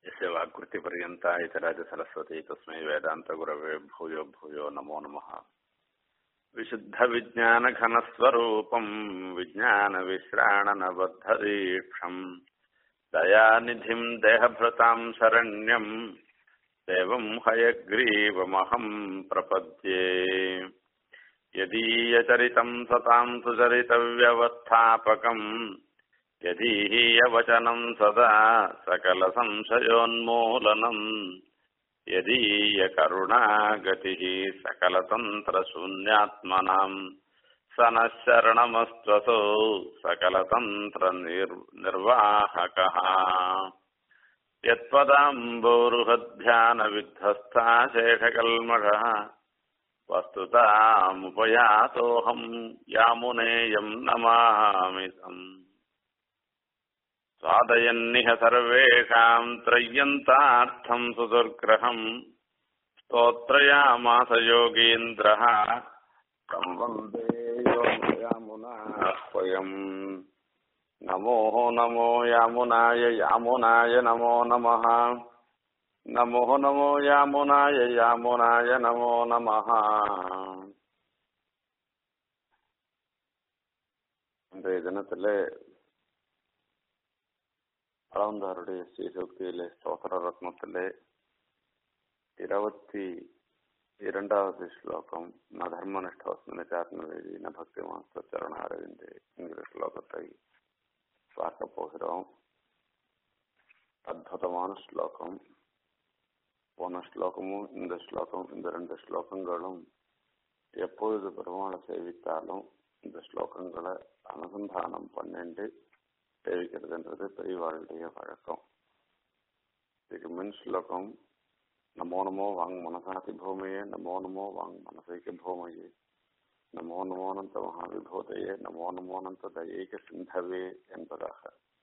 यस्य वाक्कृतिपर्यन्ता इतराजसरस्वती तस्मै वेदान्तगुरवे भूयो भूयो नमो नमः विशुद्धविज्ञानघनस्वरूपम् विज्ञानविश्राणनबद्धदीक्षम् दयानिधिम् देहभृताम् शरण्यम् देवम् हयग्रीवमहम् प्रपद्ये यदीयचरितम् सताम् सुचरितव्यवस्थापकम् यदीयवचनम् सदा सकलसंशयोन्मूलनम् यदीयकरुणागतिः सकलतन्त्रशून्यात्मनाम् स नः शरणमस्त्वसौ सकलतन्त्रनिर्वाहकः यत्पदाम्बोरुहध्यानविध्वस्ता शेषकल्मषः वस्तुतामुपयातोऽहम् यामुनेयम् नमामि तम् स्वादयन्निह सर्वेषाम् त्रय्यन्तार्थम् सुदुर्ग्रहम् स्तोत्रयामास योगीन्द्रः तम् वन्दे योगयामुनाह्वयम् नमो नमो यामुनाय यामुनाय नमो नमः नमो नमो यामुनाय यामुनाय नमो नमः இன்றைய தினத்திலே அளவந்தாருடைய ஸ்ரீசக்தியிலே ஸ்தோத்திர ரத்னத்திலே இருபத்தி இரண்டாவது ஸ்லோகம் ந தர்மனிஷ்டோஸ்மின சாத்மவேதி ந பக்தி மாஸ்த சரண அரவிந்தே என்கிற ஸ்லோகத்தை பார்க்க போகிறோம் அற்புதமான ஸ்லோகம் போன ஸ்லோகமும் இந்த ஸ்லோகம் இந்த ரெண்டு ஸ்லோகங்களும் எப்பொழுது பெருமாளை சேவித்தாலும் இந்த ஸ்லோகங்களை அனுசந்தானம் பண்ணிண்டு சேவிக்கிறதுன்றது பெரியவாளுடைய வழக்கம் இதுக்கு மின் ஸ்லோகம் நமோ நமோ வாங் மனசாதி பூமையே நமோ நமோ வாங் மனசைக்கு பூமையே நமோ நமோனந்த மகாவிபூதையே நமோ நமோனந்த தயைக சிந்தவே என்பதாக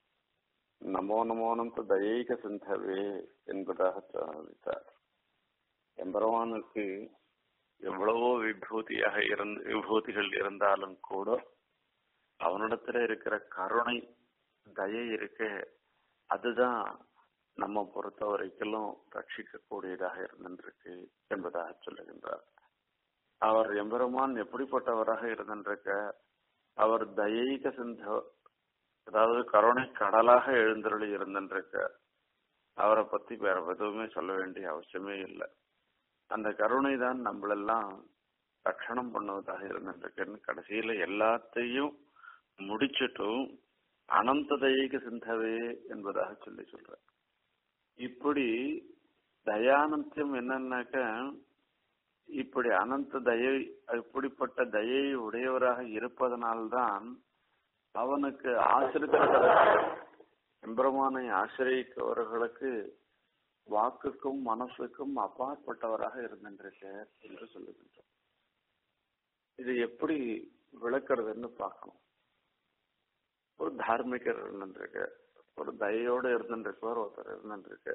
நமோ நமோனந்த தயைக சிந்தவே என்பதாக தெரிவித்தார் எம்பெருமானுக்கு எவ்வளவோ விபூதியாக இருந்து விபூதிகள் இருந்தாலும் கூட அவனிடத்துல இருக்கிற கருணை தயை இருக்க அதுதான் நம்ம பொறுத்த வரைக்கும் ரட்சிக்கக்கூடியதாக இருந்திருக்கு என்பதாக சொல்லுகின்றார் அவர் எம்பெருமான் எப்படிப்பட்டவராக இருந்திருக்க அவர் தயைக சிந்த அதாவது கருணை கடலாக எழுந்தருளி இருந்திருக்க அவரை பத்தி வேற எதுவுமே சொல்ல வேண்டிய அவசியமே இல்லை அந்த கருணை தான் நம்மளெல்லாம் ரட்சணம் பண்ணுவதாக இருந்திருக்குன்னு கடைசியில எல்லாத்தையும் முடிச்சிட்டும் அனந்த தயைக்கு சிந்தவே என்பதாக சொல்லி சொல்ற இப்படி தயானந்தியம் என்னன்னாக்க இப்படி அனந்த தயை இப்படிப்பட்ட தயை உடையவராக இருப்பதனால்தான் அவனுக்கு ஆசிரியர்களுக்கு எம்பெருமானை ஆசிரியக்கவர்களுக்கு வாக்குக்கும் மனசுக்கும் அப்பாற்பட்டவராக இருந்திருக்கார் என்று சொல்லுகின்றோம் இது எப்படி விளக்குறதுன்னு பார்க்கணும் ஒரு தார்மிகர் இருந்திருக்க ஒரு தயையோடு இருந்துருக்கவர் ஒருத்தர் இருந்துருக்கு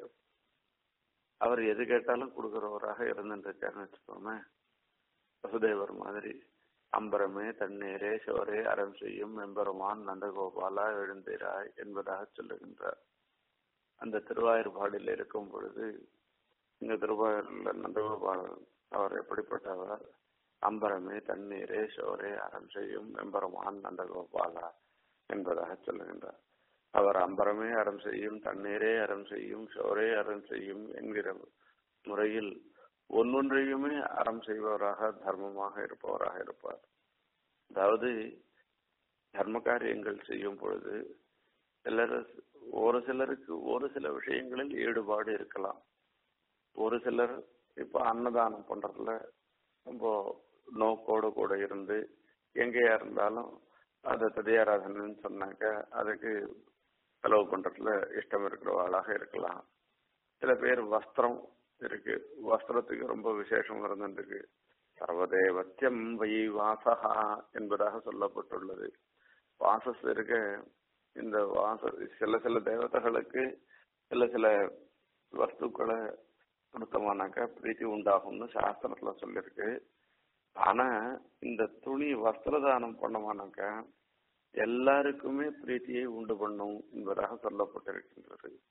அவர் எது கேட்டாலும் கொடுக்கிறவராக இருந்துருக்காருன்னு வச்சுக்கோமே வசுதேவர் மாதிரி அம்பரமே தண்ணீரே சோரே அறம் செய்யும் எம்பெருமான் நந்தகோபாலா எழுந்தீராய் என்பதாக சொல்லுகின்றார் அந்த திருவாயூர்பாடியில் இருக்கும் பொழுது இந்த திருவாயூர்ல நந்தகோபாலன் அவர் எப்படிப்பட்டவர் அம்பரமே தண்ணீரே சோரே அறம் செய்யும் எம்பெருமான் நந்தகோபாலா என்பதாக சொல்லுகின்றார் அவர் அம்பரமே அறம் செய்யும் தண்ணீரே அறம் செய்யும் சோரே அறம் செய்யும் என்கிற முறையில் ஒன்னொன்றையுமே அறம் செய்பவராக தர்மமாக இருப்பவராக இருப்பார் அதாவது தர்ம காரியங்கள் செய்யும் பொழுது சிலர் ஒரு சிலருக்கு ஒரு சில விஷயங்களில் ஈடுபாடு இருக்கலாம் ஒரு சிலர் இப்ப அன்னதானம் பண்றதுல ரொம்ப நோக்கோடு கூட இருந்து எங்கேயா இருந்தாலும் அதை ததியாராதனைன்னு சொன்னாக்க அதுக்கு செலவு பண்றதுல இஷ்டம் இருக்கிறவாளாக இருக்கலாம் சில பேர் வஸ்திரம் இருக்கு வஸ்திரத்துக்கு ரொம்ப விசேஷம் இருந்துருக்கு சர்வதேவத்தியம் வை வாசகா என்பதாக சொல்லப்பட்டுள்ளது வாசஸ் இருக்க இந்த வாச சில சில தேவதைகளுக்கு சில சில வஸ்துக்களை கொடுத்தோம்னாக்கா பிரீத்தி உண்டாகும்னு சாஸ்திரத்துல சொல்லியிருக்கு ஆனா இந்த துணி வஸ்திரதானம் பண்ணோம்னாக்கா எல்லாருக்குமே பிரீத்தியை உண்டு பண்ணும் என்பதாக சொல்லப்பட்டிருக்கின்றது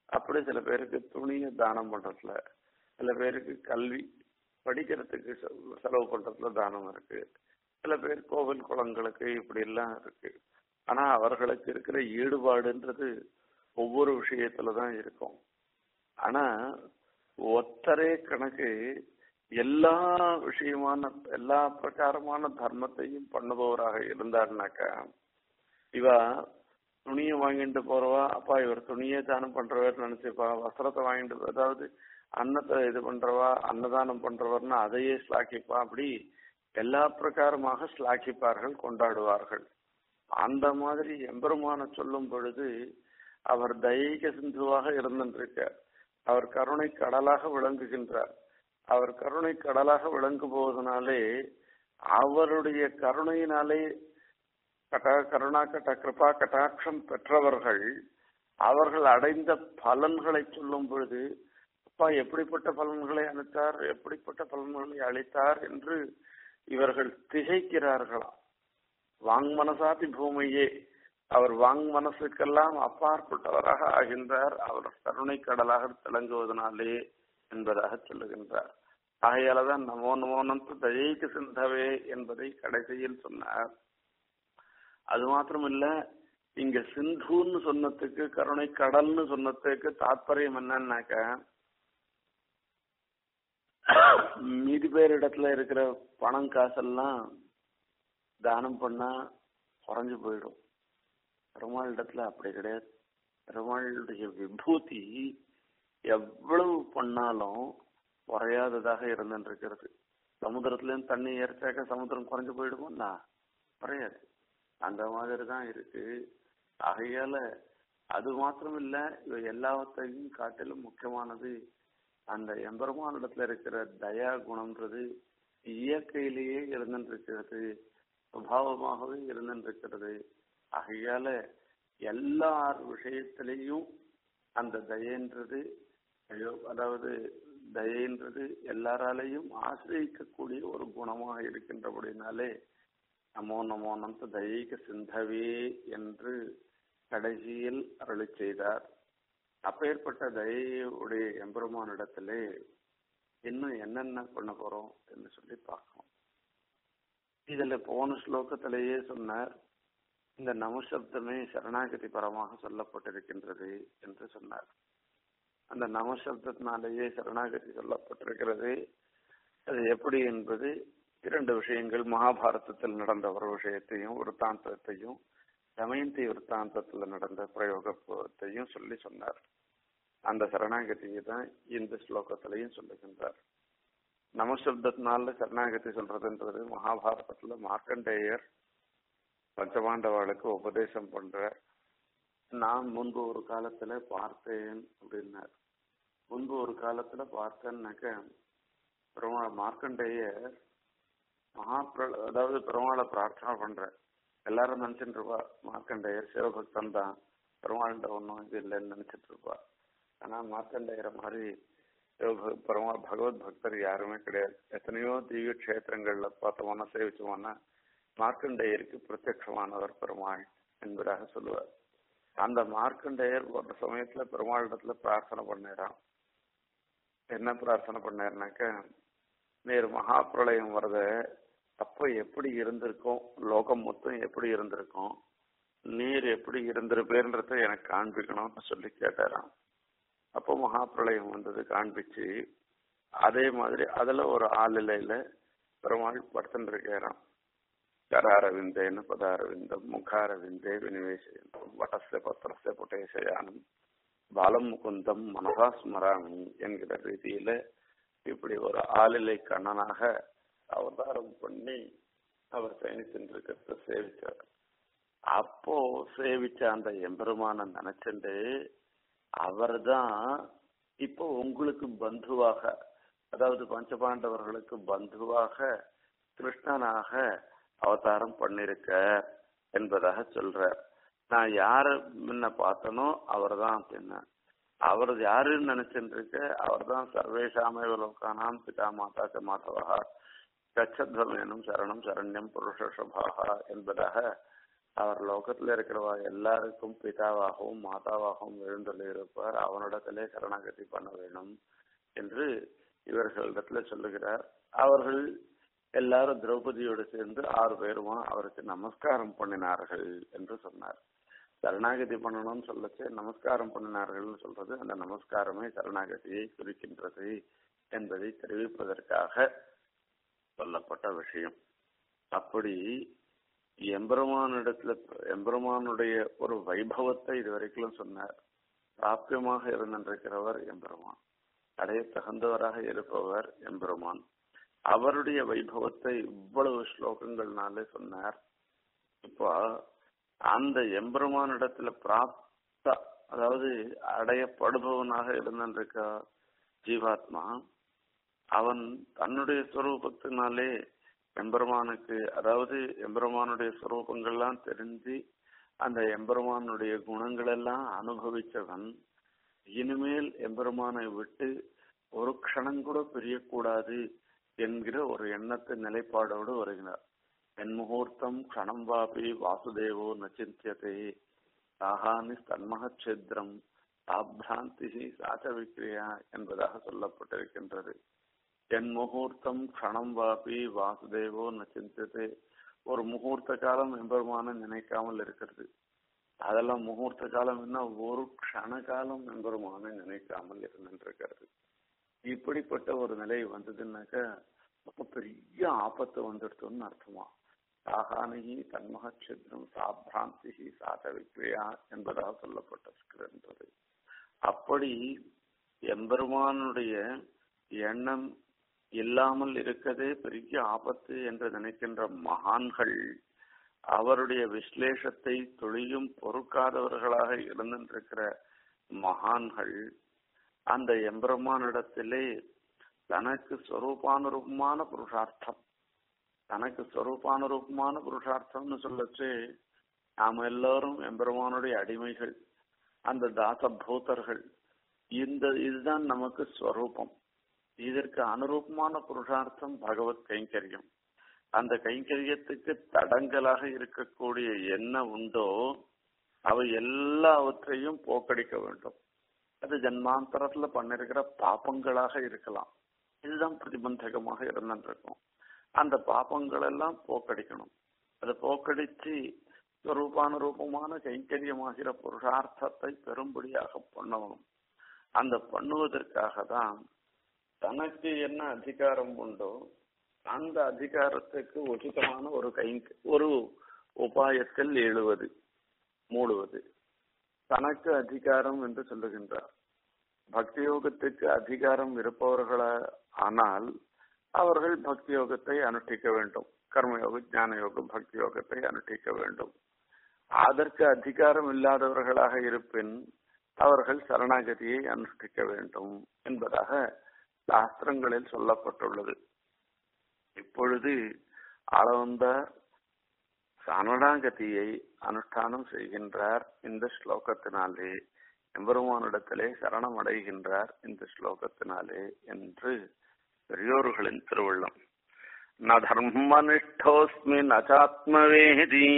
அப்படி சில பேருக்கு துணியை தானம் பண்றதுல சில பேருக்கு கல்வி படிக்கிறதுக்கு செ- செலவு பண்றதுல தானம் இருக்கு சில பேர் கோவில் குளங்களுக்கு இப்படி எல்லாம் இருக்கு ஆனா அவர்களுக்கு இருக்கிற ஈடுபாடுன்றது ஒவ்வொரு விஷயத்துல தான் இருக்கும் ஆனா ஒத்தரே கணக்கு எல்லா விஷயமான எல்லா பிரகாரமான தர்மத்தையும் பண்ணுபவராக இருந்தாருனாக்கா இவ துணியை வாங்கிட்டு போறவா அப்பா இவர் துணியே தானம் பண்றவர் நினைச்சுப்பா வஸ்திரத்தை வாங்கிட்டு போ- அதாவது அன்னத்தை இது பண்றவா அன்னதானம் பண்றவர்னு அதையே ஸ்லாக்கிப்பா அப்படி எல்லா பிரகாரமாக ஸ்லாக்கிப்பார்கள் கொண்டாடுவார்கள் அந்த மாதிரி எம்பெருமான சொல்லும் பொழுது அவர் தெய்வீக சிந்துவாக இருந்திருக்கார் அவர் கருணை கடலாக விளங்குகின்றார் அவர் கருணை கடலாக விளங்கும் போவதனாலே அவருடைய கருணையினாலே கட்டா கருணா கட்ட கிருபா கட்டாட்சம் பெற்றவர்கள் அவர்கள் அடைந்த பலன்களை சொல்லும் பொழுது அப்பா எப்படிப்பட்ட பலன்களை அளித்தார் எப்படிப்பட்ட பலன்களை அளித்தார் என்று இவர்கள் திகைக்கிறார்களாம் வாங் மனசாதி பூமியே அவர் வாங் மனசுக்கெல்லாம் அப்பாற்பட்டவராக ஆகின்றார் அவர் கருணை கடலாக திளங்குவதனாலே என்பதாக சொல்லுகின்றார் ஆகையாலதான் நமோ நமோனந்து தயைக்கு சிந்தவே என்பதை கடைசியில் சொன்னார் அது மாத்திரமில்ல இங்க சிந்துன்னு சொன்னதுக்கு கருணை கடல்னு சொன்னதுக்கு தாத்பரியம் என்னன்னாக்க மீதி பேர் இடத்துல இருக்கிற பணம் காசெல்லாம் தானம் பண்ணா குறைஞ்சு போயிடும் பெருமாள் இடத்துல அப்படி கிடையாது பெருமாளுடைய விபூதி எவ்வளவு பண்ணாலும் குறையாததாக இருந்துருக்கிறது சமுத்திரத்துல இருந்து தண்ணி இறைச்சாக்க சமுத்திரம் குறைஞ்சு போயிடுமோண்ணா குறையாது அந்த மாதிரி தான் இருக்கு ஆகையால அது மாத்திரம் இல்ல இவை எல்லாவற்றையும் காட்டிலும் முக்கியமானது அந்த எம்பெருமானிடத்துல இருக்கிற தயா குணம்ன்றது இயற்கையிலேயே இருந்துருக்கிறது சுபாவமாகவே இருந்துருக்கிறது ஆகையால எல்லார் விஷயத்திலையும் அந்த தயன்றது ஐயோ அதாவது தயன்றது எல்லாராலையும் ஆசிரியக்கக்கூடிய ஒரு குணமாக இருக்கின்றபடினாலே நமோ நமோ நந்த தயைக சிந்தவே என்று கடைசியில் அருளி செய்தார் அப்பேற்பட்ட தயையுடைய எம்பெருமானிடத்திலே இன்னும் என்னென்ன பண்ண போறோம் என்று சொல்லி பார்க்கணும் இதுல போன ஸ்லோகத்திலேயே சொன்னார் இந்த நமசப்தமே சரணாகதி பரமாக சொல்லப்பட்டிருக்கின்றது என்று சொன்னார் அந்த நமசப்தத்தினாலேயே சரணாகதி சொல்லப்பட்டிருக்கிறது அது எப்படி என்பது இரண்டு விஷயங்கள் மகாபாரதத்தில் நடந்த ஒரு விஷயத்தையும் விற்த்தாந்தத்தையும் தமயந்தி விற்த்தாந்தத்தில் நடந்த பிரயோகத்தையும் சொல்லி சொன்னார் அந்த சரணாகதியை தான் இந்த ஸ்லோகத்திலையும் சொல்லுகின்றார் நமசப்தத்தினால சரணாகதி சொல்றதுன்றது மகாபாரதத்துல மார்க்கண்டேயர் பஞ்சபாண்டவாளுக்கு உபதேசம் பண்ற நான் முன்பு ஒரு காலத்துல பார்த்தேன் அப்படின்னார் முன்பு ஒரு காலத்துல பார்த்தேன்னாக்க பெருமாள் மார்க்கண்டேயர் மகாபிர அதாவது பெருமாளை பிரார்த்தனை பண்ற எல்லாரும் நினைச்சிட்டு இருப்பா மார்க்கண்டேயர் சிவபக்தன் தான் பெருமாள்கிட்ட ஒன்றும் இது இல்லைன்னு நினைச்சிட்டு இருப்பா ஆனா மார்க்கண்டேயரை மாதிரி சிவப- பெருமாள் பகவத் பக்தர் யாருமே கிடையாது எத்தனையோ திவ்ய கஷேத்திரங்கள்ல பார்த்தோம்னா சேவிச்சோம்னா மார்க்கண்டேயருக்கு பிரத்யட்சமானவர் பெருமாள் என்பதாக சொல்லுவார் அந்த மார்க்கண்டேயர் ஒரு சமயத்துல பெருமாளிடத்துல பிரார்த்தனை பண்ணாராம் என்ன பிரார்த்தனை பண்ணாருனாக்க நேர் மகா பிரளயம் வரத அப்ப எப்படி இருந்திருக்கும் லோகம் மொத்தம் எப்படி இருந்திருக்கும் நீர் எப்படி இருந்திருப்பேன்றத எனக்கு காண்பிக்கணும்னு சொல்லி கேட்டாராம் அப்போ மகா பிரளயம் வந்தது காண்பிச்சு அதே மாதிரி அதுல ஒரு ஆளிலையில பெருமாள் படுத்துட்டு இருக்காராம் கராரவிந்தேன பதாரவிந்தம் முகாரவிந்தே வினிவேசயந்தம் வடஸ்ய பத்திரஸ்ய புட்டேசயானம் பாலம் முகுந்தம் மனதா ஸ்மராமி என்கிற ரீதியில இப்படி ஒரு ஆளிலை கண்ணனாக அவதாரம் பண்ணி அவர் பயணிச்சுருக்கிறத சேவிச்சார் அப்போ சேவிச்ச அந்த எம்பெருமான நினைச்சுண்டு அவர்தான் இப்போ உங்களுக்கு பந்துவாக அதாவது பஞ்சபாண்டவர்களுக்கு பந்துவாக கிருஷ்ணனாக அவதாரம் பண்ணிருக்க என்பதாக சொல்றார் நான் யார முன்ன பார்த்தனோ அவர்தான் அப்படின்னா அவர் யாருன்னு நினைச்சுட்டு இருக்க அவர் தான் சர்வேஷாமே லோகானாம் பிதா மாதா ச மாதவா கச்சத்வமேனும் சரணம் சரண்யம் புருஷபாகா என்பதாக அவர் லோகத்துல இருக்கிறவா எல்லாருக்கும் பிதாவாகவும் மாதாவாகவும் எழுந்துள்ள இருப்பார் அவனிடத்திலே சரணாகதி பண்ண வேணும் என்று இவர்களிடத்துல சொல்லுகிறார் அவர்கள் எல்லாரும் திரௌபதியோடு சேர்ந்து ஆறு பேருமா அவருக்கு நமஸ்காரம் பண்ணினார்கள் என்று சொன்னார் சரணாகதி பண்ணணும்னு சொல்லச்சு நமஸ்காரம் பண்ணினார்கள்னு சொல்றது அந்த நமஸ்காரமே சரணாகதியை குறிக்கின்றது என்பதை தெரிவிப்பதற்காக சொல்லப்பட்ட விஷயம் அப்படி எம்பெருமானிடத்துல எம்பெருமானுடைய ஒரு வைபவத்தை இதுவரைக்கும் சொன்னார் பிராபியமாக இருந்திருக்கிறவர் எம்பெருமான் அடைய தகுந்தவராக இருப்பவர் எம்பெருமான் அவருடைய வைபவத்தை இவ்வளவு ஸ்லோகங்கள்னாலே சொன்னார் இப்போ அந்த எம்பெருமானிடத்துல பிராப்த அதாவது அடையப்படுபவனாக இருந்திருக்க ஜீவாத்மா அவன் தன்னுடைய ஸ்வரூபத்தினாலே எம்பெருமானுக்கு அதாவது எம்பெருமானுடைய ஸ்வரூபங்கள்லாம் தெரிஞ்சு அந்த எம்பெருமானுடைய குணங்கள் எல்லாம் அனுபவிச்சவன் இனிமேல் எம்பெருமானை விட்டு ஒரு க்ஷணம் கூட பிரியக்கூடாது என்கிற ஒரு எண்ணத்து நிலைப்பாடோடு வருகிறார் என் முகூர்த்தம் க்ஷணம் வாபி வாசுதேவோ நச்சிந்தியதே சாகானி தன்மகச்சேத்திரம் சாப்ராந்தி சாச்ச விக்ரியா என்பதாக சொல்லப்பட்டிருக்கின்றது என் முகூர்த்தம் க்ஷணம் வாபி வாசுதேவோ நச்சிந்ததே ஒரு முகூர்த்த காலம் எம்பெருமான நினைக்காமல் இருக்கிறது அதெல்லாம் முகூர்த்த காலம் என்ன ஒரு க்ஷண காலம் எம்பெருமான நினைக்காமல் இருந்துருக்கிறது இப்படிப்பட்ட ஒரு நிலை வந்ததுன்னாக்க ரொம்ப பெரிய ஆபத்து வந்துடுதுன்னு அர்த்தமா சாகானகி தன்மகச்சித்திரம் சாபிராந்தி சாத விக்ரியா என்பதாக சொல்லப்பட்டிருக்கிறது அப்படி எம்பெருமானுடைய எண்ணம் இல்லாமல் இருக்கதே பெரிய ஆபத்து என்று நினைக்கின்ற மகான்கள் அவருடைய விஸ்லேஷத்தை தொழியும் பொறுக்காதவர்களாக இருந்திருக்கிற மகான்கள் அந்த எம்பெருமானிடத்திலே தனக்கு ஸ்வரூபானுரூபமான புருஷார்த்தம் தனக்கு ஸ்வரூபானுரூபமான புருஷார்த்தம்னு சொல்லச்சு நாம் எல்லாரும் எம்பெருமானுடைய அடிமைகள் அந்த தாசபூதர்கள் இந்த இதுதான் நமக்கு ஸ்வரூபம் இதற்கு அனுரூபமான புருஷார்த்தம் பகவத் கைங்கரியம் அந்த கைங்கரியத்துக்கு தடங்கலாக இருக்கக்கூடிய என்ன உண்டோ அவை எல்லாவற்றையும் போக்கடிக்க வேண்டும் அது ஜன்மாந்தரத்துல பண்ணிருக்கிற பாப்பங்களாக இருக்கலாம் இதுதான் பிரதிபந்தகமாக இருந்துருக்கும் அந்த பாப்பங்கள் எல்லாம் போக்கடிக்கணும் அதை போக்கடிச்சு ரூபானுரூபமான கைங்கரியமாகிற புருஷார்த்தத்தை பெரும்படியாக பண்ணணும் அந்த பண்ணுவதற்காக தான் தனக்கு என்ன அதிகாரம் உண்டோ அந்த அதிகாரத்துக்கு உச்சிதமான ஒரு கை ஒரு உபாயத்தில் எழுவது மூடுவது தனக்கு அதிகாரம் என்று சொல்லுகின்றார் பக்தி யோகத்துக்கு அதிகாரம் இருப்பவர்களா ஆனால் அவர்கள் பக்தி யோகத்தை அனுஷ்டிக்க வேண்டும் கர்மயோக ஞான யோகம் பக்தி யோகத்தை அனுஷ்டிக்க வேண்டும் அதற்கு அதிகாரம் இல்லாதவர்களாக இருப்பின் அவர்கள் சரணாகதியை அனுஷ்டிக்க வேண்டும் என்பதாக சாஸ்திரங்களில் சொல்லப்பட்டுள்ளது இப்பொழுது அளவந்த சரணாகதியை அனுஷ்டானம் செய்கின்றார் இந்த ஸ்லோகத்தினாலே எம்பெருமானிடத்திலே சரணம் அடைகின்றார் இந்த ஸ்லோகத்தினாலே என்று பெரியோர்களின் திருவள்ளம் ந தர்மனிஷ்டோஸ்மி நச்சாத்மவேதி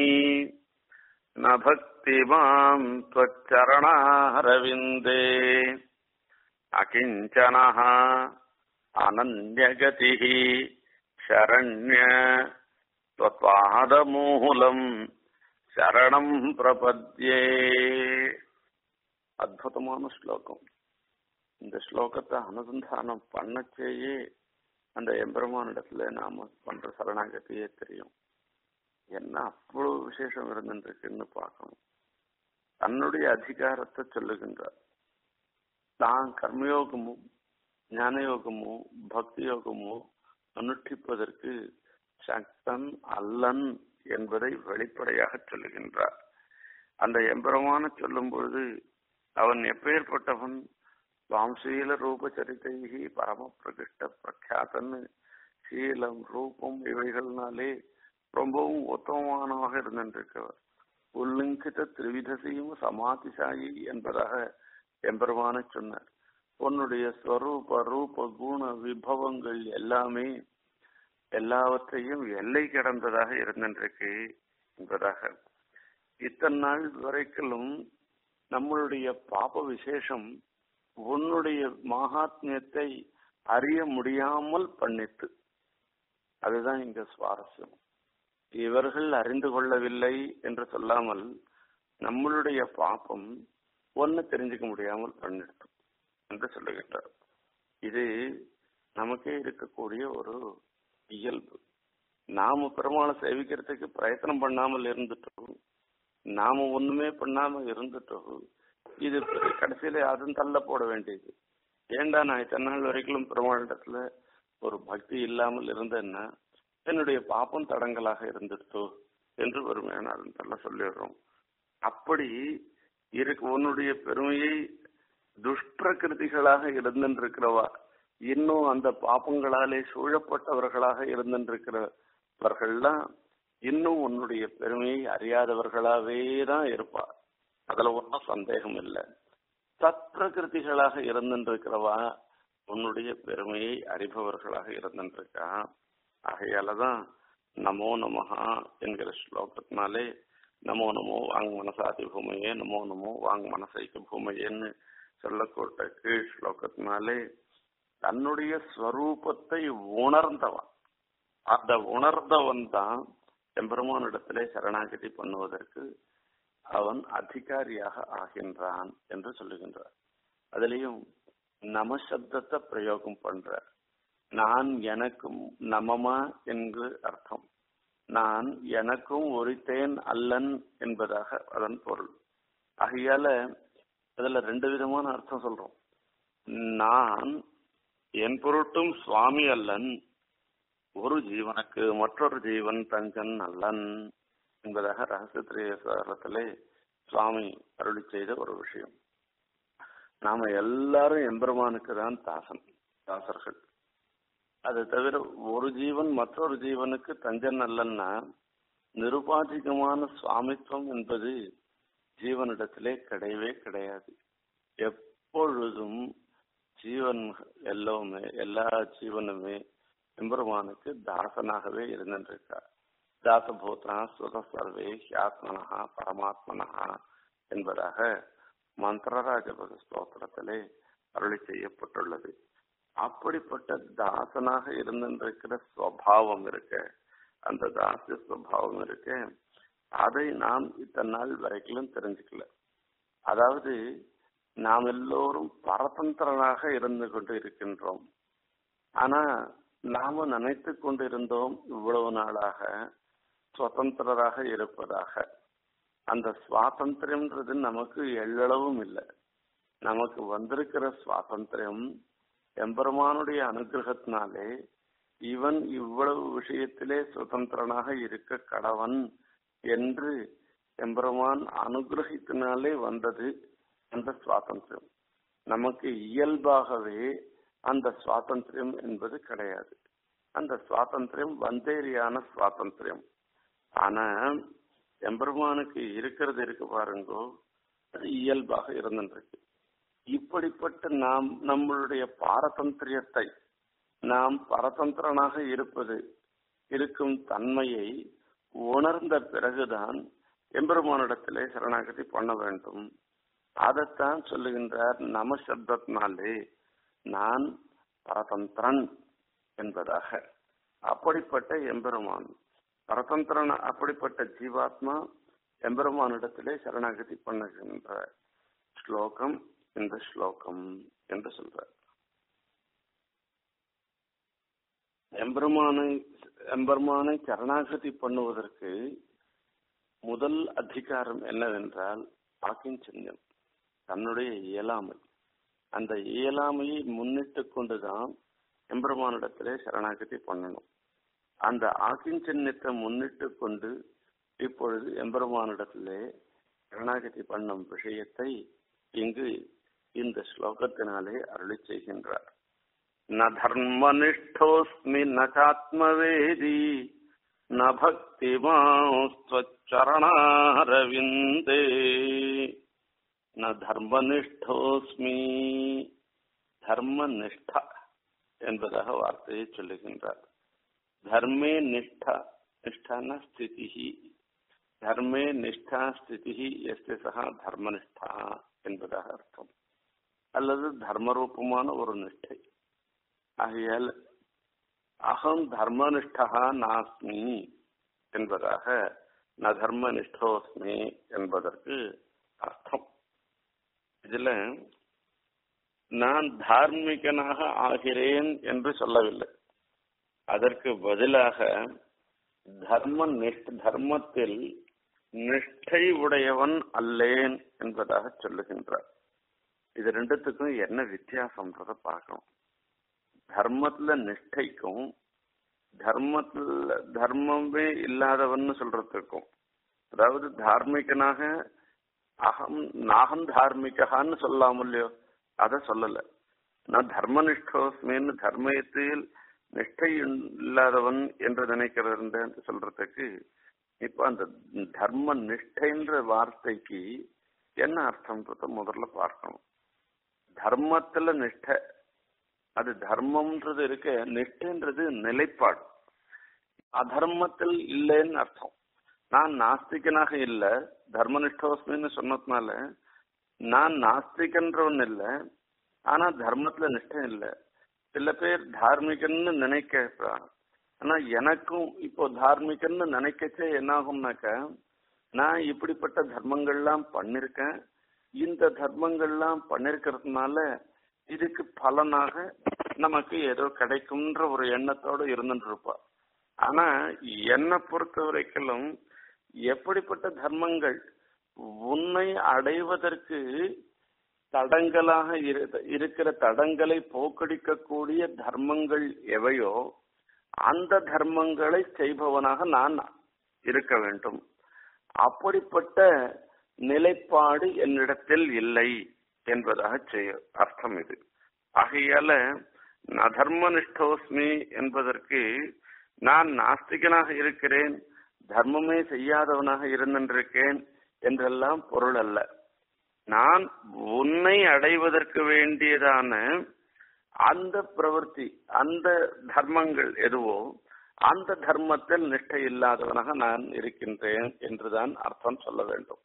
ந பக்தி மாம் त्वच्चरणारविन्दे अकिञ्चनः अनन्यगतिः शरण्य त्वत्पादमूलम् சரணம் பிரபத்யே அற்புதமான ஸ்லோகம் இந்த ஸ்லோகத்தை அனுசந்தானம் பண்ணச்சேயே அந்த எம்பெருமானிடத்துல நாம பண்ற சரணாகதியே தெரியும் என்ன அவ்வளவு விசேஷம் இருந்துருக்குன்னு பார்க்கணும் தன்னுடைய அதிகாரத்தை சொல்லுகின்றார் தான் கர்மயோகமோ ஞானயோகமோ பக்தி யோகமோ அனுஷ்டிப்பதற்கு சக்தன் அல்லன் என்பதை வெளிப்படையாக சொல்லுகின்றார் அந்த எம்பெருமான சொல்லும் பொழுது அவன் எப்பேற்பட்டவன் வாம்சீல ரூப சரிதைகி பரம பிரகிஷ்ட பிரக்யாத்தன்னு சீலம் ரூபம் இவைகள்னாலே ரொம்பவும் உத்தமமானவாக இருந்திருக்கவர் உல்லிங்கித திரிவிதசையும் சமாதிசாயி என்பதாக எம்பெருமான சொன்னார் உன்னுடைய ஸ்வரூப ரூப குண விபவங்கள் எல்லாமே எல்லாவற்றையும் எல்லை கடந்ததாக இருந்திருக்கு என்பதாக இத்தனை நாள் வரைக்கும் நம்மளுடைய பாப விசேஷம் உன்னுடைய மகாத்மியத்தை அறிய முடியாமல் பண்ணித்து அதுதான் இங்க சுவாரஸ்யம் இவர்கள் அறிந்து கொள்ளவில்லை என்று சொல்லாமல் நம்மளுடைய பாப்பம் ஒன்னு தெரிஞ்சுக்க முடியாமல் பண்ணிடுது என்று சொல்லுகின்றார் இது நமக்கே இருக்கக்கூடிய ஒரு இயல்பு நாம பெருமாளை சேவிக்கிறதுக்கு பிரயத்தனம் பண்ணாமல் இருந்துட்டோம் நாம ஒண்ணுமே பண்ணாம இருந்துட்டோம் இது கடைசியில அதுவும் தள்ள போட வேண்டியது ஏண்டா நான் இத்தனை நாள் வரைக்கும் பெருமாளிடத்துல ஒரு பக்தி இல்லாமல் இருந்தேன்னா என்னுடைய பாப்பம் தடங்கலாக இருந்துட்டோ என்று பெருமையான சொல்லிடுறோம் அப்படி இருக்கு உன்னுடைய பெருமையை துஷ்பிரகிருதிகளாக இருந்திருக்கிறவா இன்னும் அந்த பாப்பங்களாலே சூழப்பட்டவர்களாக இருந்திருக்கிறவர்கள்லாம் இன்னும் உன்னுடைய பெருமையை அறியாதவர்களாவே தான் இருப்பா அதுல ஒன்றும் சந்தேகம் இல்லை சத்பிரகிருதிகளாக இருந்திருக்கிறவா உன்னுடைய பெருமையை அறிபவர்களாக இருந்திருக்கா ஆகையாலதான் நமோ நமஹா என்கிற ஸ்லோகத்தினாலே நமோ நமோ வாங் மனசாதி பூமையே நமோ நமோ வாங் மனசைக்கு பூமையேன்னு சொல்லக்கூட்ட கீழ் ஸ்லோகத்தினாலே தன்னுடைய ஸ்வரூபத்தை உணர்ந்தவன் அந்த உணர்ந்தவன் தான் எம்பெருமானிடத்திலே சரணாகதி பண்ணுவதற்கு அவன் அதிகாரியாக ஆகின்றான் என்று சொல்லுகின்றார் அதுலேயும் நம சப்தத்தை பிரயோகம் பண்ற நான் எனக்கும் நமமா என்று அர்த்தம் நான் எனக்கும் ஒரித்தேன் அல்லன் என்பதாக அதன் பொருள் ஆகையால அதுல ரெண்டு விதமான அர்த்தம் சொல்றோம் நான் என் பொருட்டும் சுவாமி அல்லன் ஒரு ஜீவனுக்கு மற்றொரு ஜீவன் தஞ்சன் அல்லன் என்பதாக ரகசியத்திலே சுவாமி அருளி செய்த ஒரு விஷயம் நாம எல்லாரும் எம்பெருமானுக்கு தான் தாசன் தாசர்கள் அது தவிர ஒரு ஜீவன் மற்றொரு ஜீவனுக்கு தஞ்சன் அல்லன்னா நிருபாதிகமான சுவாமித்துவம் என்பது ஜீவனிடத்திலே கிடையவே கிடையாது எப்பொழுதும் ஜீவன் எல்லாமே எல்லா ஜீவனுமே எம்பெருமானுக்கு தாசனாகவே இருந்திருக்கார் தாசபூதா சுத சர்வே ஹியாத்மனா பரமாத்மனா என்பதாக மந்திரராஜபத ஸ்தோத்திரத்திலே அருளி செய்யப்பட்டுள்ளது அப்படிப்பட்ட தாசனாக இருந்திருக்கிற சுவாவம் இருக்க அந்த தாசிய சுவாவம் இருக்க அதை நாம் இத்தனை நாள் வரைக்கும் தெரிஞ்சுக்கல அதாவது நாம் எல்லோரும் பரதந்திரனாக இருந்து கொண்டு இருக்கின்றோம் ஆனா நாம நினைத்து கொண்டிருந்தோம் இவ்வளவு நாளாக சுதந்திரராக இருப்பதாக அந்த சுவாதந்திரம்ன்றது நமக்கு எள்ளளவும் இல்லை நமக்கு வந்திருக்கிற சுவாதந்திரம் எம்பெருமானுடைய அனுகிரகத்தினாலே இவன் இவ்வளவு விஷயத்திலே சுதந்திரனாக இருக்க கடவன் என்று எம்பெருமான் அனுகிரகத்தினாலே வந்தது அந்த சுவாதந்திரம் நமக்கு இயல்பாகவே அந்த சுவாதந்திரம் என்பது கிடையாது அந்த சுவாதந்திரம் வந்தேரியான சுவாதந்திரம் ஆனா எம்பெருமானுக்கு இருக்கிறது இருக்கு பாருங்கோ அது இயல்பாக இருந்துருக்கு இப்படிப்பட்ட நாம் நம்மளுடைய பாரதந்திரியத்தை நாம் பரதந்திரனாக இருப்பது இருக்கும் தன்மையை உணர்ந்த பிறகுதான் எம்பெருமானிடத்திலே சரணாகதி பண்ண வேண்டும் அதைத்தான் சொல்லுகின்றார் நம சப்தத்தினாலே நான் பரதந்திரன் என்பதாக அப்படிப்பட்ட எம்பெருமான் பரதந்திரன் அப்படிப்பட்ட ஜீவாத்மா எம்பெருமானிடத்திலே சரணாகதி பண்ணுகின்ற ஸ்லோகம் இந்த ஸ்லோகம் என்று சொல்றார் எம்பெருமானை எம்பெருமானை சரணாகதி பண்ணுவதற்கு முதல் அதிகாரம் என்னவென்றால் ஆக்கிஞ்சன்யம் தன்னுடைய இயலாமை அந்த இயலாமையை முன்னிட்டு கொண்டுதான் எம்பெருமானிடத்திலே சரணாகதி பண்ணணும் அந்த ஆக்கிஞ்சன்யத்தை முன்னிட்டு கொண்டு இப்பொழுது எம்பெருமானிடத்திலே சரணாகதி பண்ணும் விஷயத்தை இங்கு இந்த ஸ்லோகத்தினாலே அருளி செய்கின்றார் ந தர்மனிஷ்டோஸ்மி ந சாத்மவேதி ந பக்திமாஸ்வச்சரணாரவிந்தே ந தர்மனிஷ்டோஸ்மி தர்மநிஷ்டா என்பதாக வார்த்தையை சொல்லுகின்றார் தர்மே நிஷ்டா நிஷ்டான ஸ்திதி தர்மே நிஷ்டா ஸ்திதி எஸ்ய சகா தர்மனிஷ்டா என்பதாக அர்த்தம் அல்லது தர்மரூபமான ஒரு நிஷ்டை ஆகையால் அகம் தர்மனிஷ்டா நாஸ்மி என்பதாக ந தர்மனிஷ்டோஸ்மி என்பதற்கு அர்த்தம் இதுல நான் தார்மீகனாக ஆகிறேன் என்று சொல்லவில்லை அதற்கு பதிலாக தர்ம நிஷ்ட தர்மத்தில் நிஷ்டை உடையவன் அல்லேன் என்பதாக சொல்லுகின்றார் இது ரெண்டுத்துக்கும் என்ன வித்தியாசம்ன்றத பார்க்கணும் தர்மத்துல நிஷ்டைக்கும் தர்மத்துல தர்மமே இல்லாதவன் சொல்றதுக்கும் அதாவது தார்மீகனாக அகம் நாகம் தார்மிகான்னு சொல்லலாம் இல்லையோ அத சொல்லல நான் தர்மனிஷ்டோஸ்மின்னு தர்மயத்தில் நிஷ்டை இல்லாதவன் என்று நினைக்கிறது சொல்றதுக்கு இப்ப அந்த தர்ம நிஷ்டைன்ற வார்த்தைக்கு என்ன அர்த்தம்ன்றத முதல்ல பார்க்கணும் தர்மத்துல நிஷ்டை அது தர்மம்ன்றது இருக்க நிஷ்டைன்றது நிலைப்பாடு அதர்மத்தில் இல்லைன்னு அர்த்தம் நான் நாஸ்திகனாக இல்ல தர்மனிஷ்டோஸ்மின்னு சொன்னதுனால நான் நாஸ்திகன்றவன் இல்ல ஆனா தர்மத்துல நிஷ்டம் இல்ல சில பேர் தார்மிகன்னு நினைக்கிறான் ஆனா எனக்கும் இப்போ தார்மிகன்னு நினைக்கச்சே என்ன ஆகும்னாக்க நான் இப்படிப்பட்ட தர்மங்கள்லாம் பண்ணிருக்கேன் இந்த தர்மங்கள்லாம் பண்ணிருக்கிறதுனால இதுக்கு பலனாக நமக்கு ஏதோ கிடைக்கும்ன்ற ஒரு எண்ணத்தோட இருந்துட்டு இருப்பா ஆனா என்னை பொறுத்த வரைக்கும் எப்படிப்பட்ட தர்மங்கள் உன்னை அடைவதற்கு தடங்களாக இருக்கிற தடங்களை போக்கடிக்கக்கூடிய தர்மங்கள் எவையோ அந்த தர்மங்களை செய்பவனாக நான் இருக்க வேண்டும் அப்படிப்பட்ட நிலைப்பாடு என்னிடத்தில் இல்லை என்பதாக செய்ய அர்த்தம் இது ஆகையால நதர்மனிஷ்டோஸ்மி என்பதற்கு நான் நாஸ்திகனாக இருக்கிறேன் தர்மமே செய்யாதவனாக இருந்திருக்கேன் என்றெல்லாம் பொருள் அல்ல நான் உன்னை அடைவதற்கு வேண்டியதான அந்த பிரவൃத்தி அந்த தர்மங்கள் எதுவோ அந்த தர்மத்தில் நிஷ்டை இல்லாதவனாக நான் இருக்கின்றேன் என்றுதான் அர்த்தம் சொல்ல வேண்டும்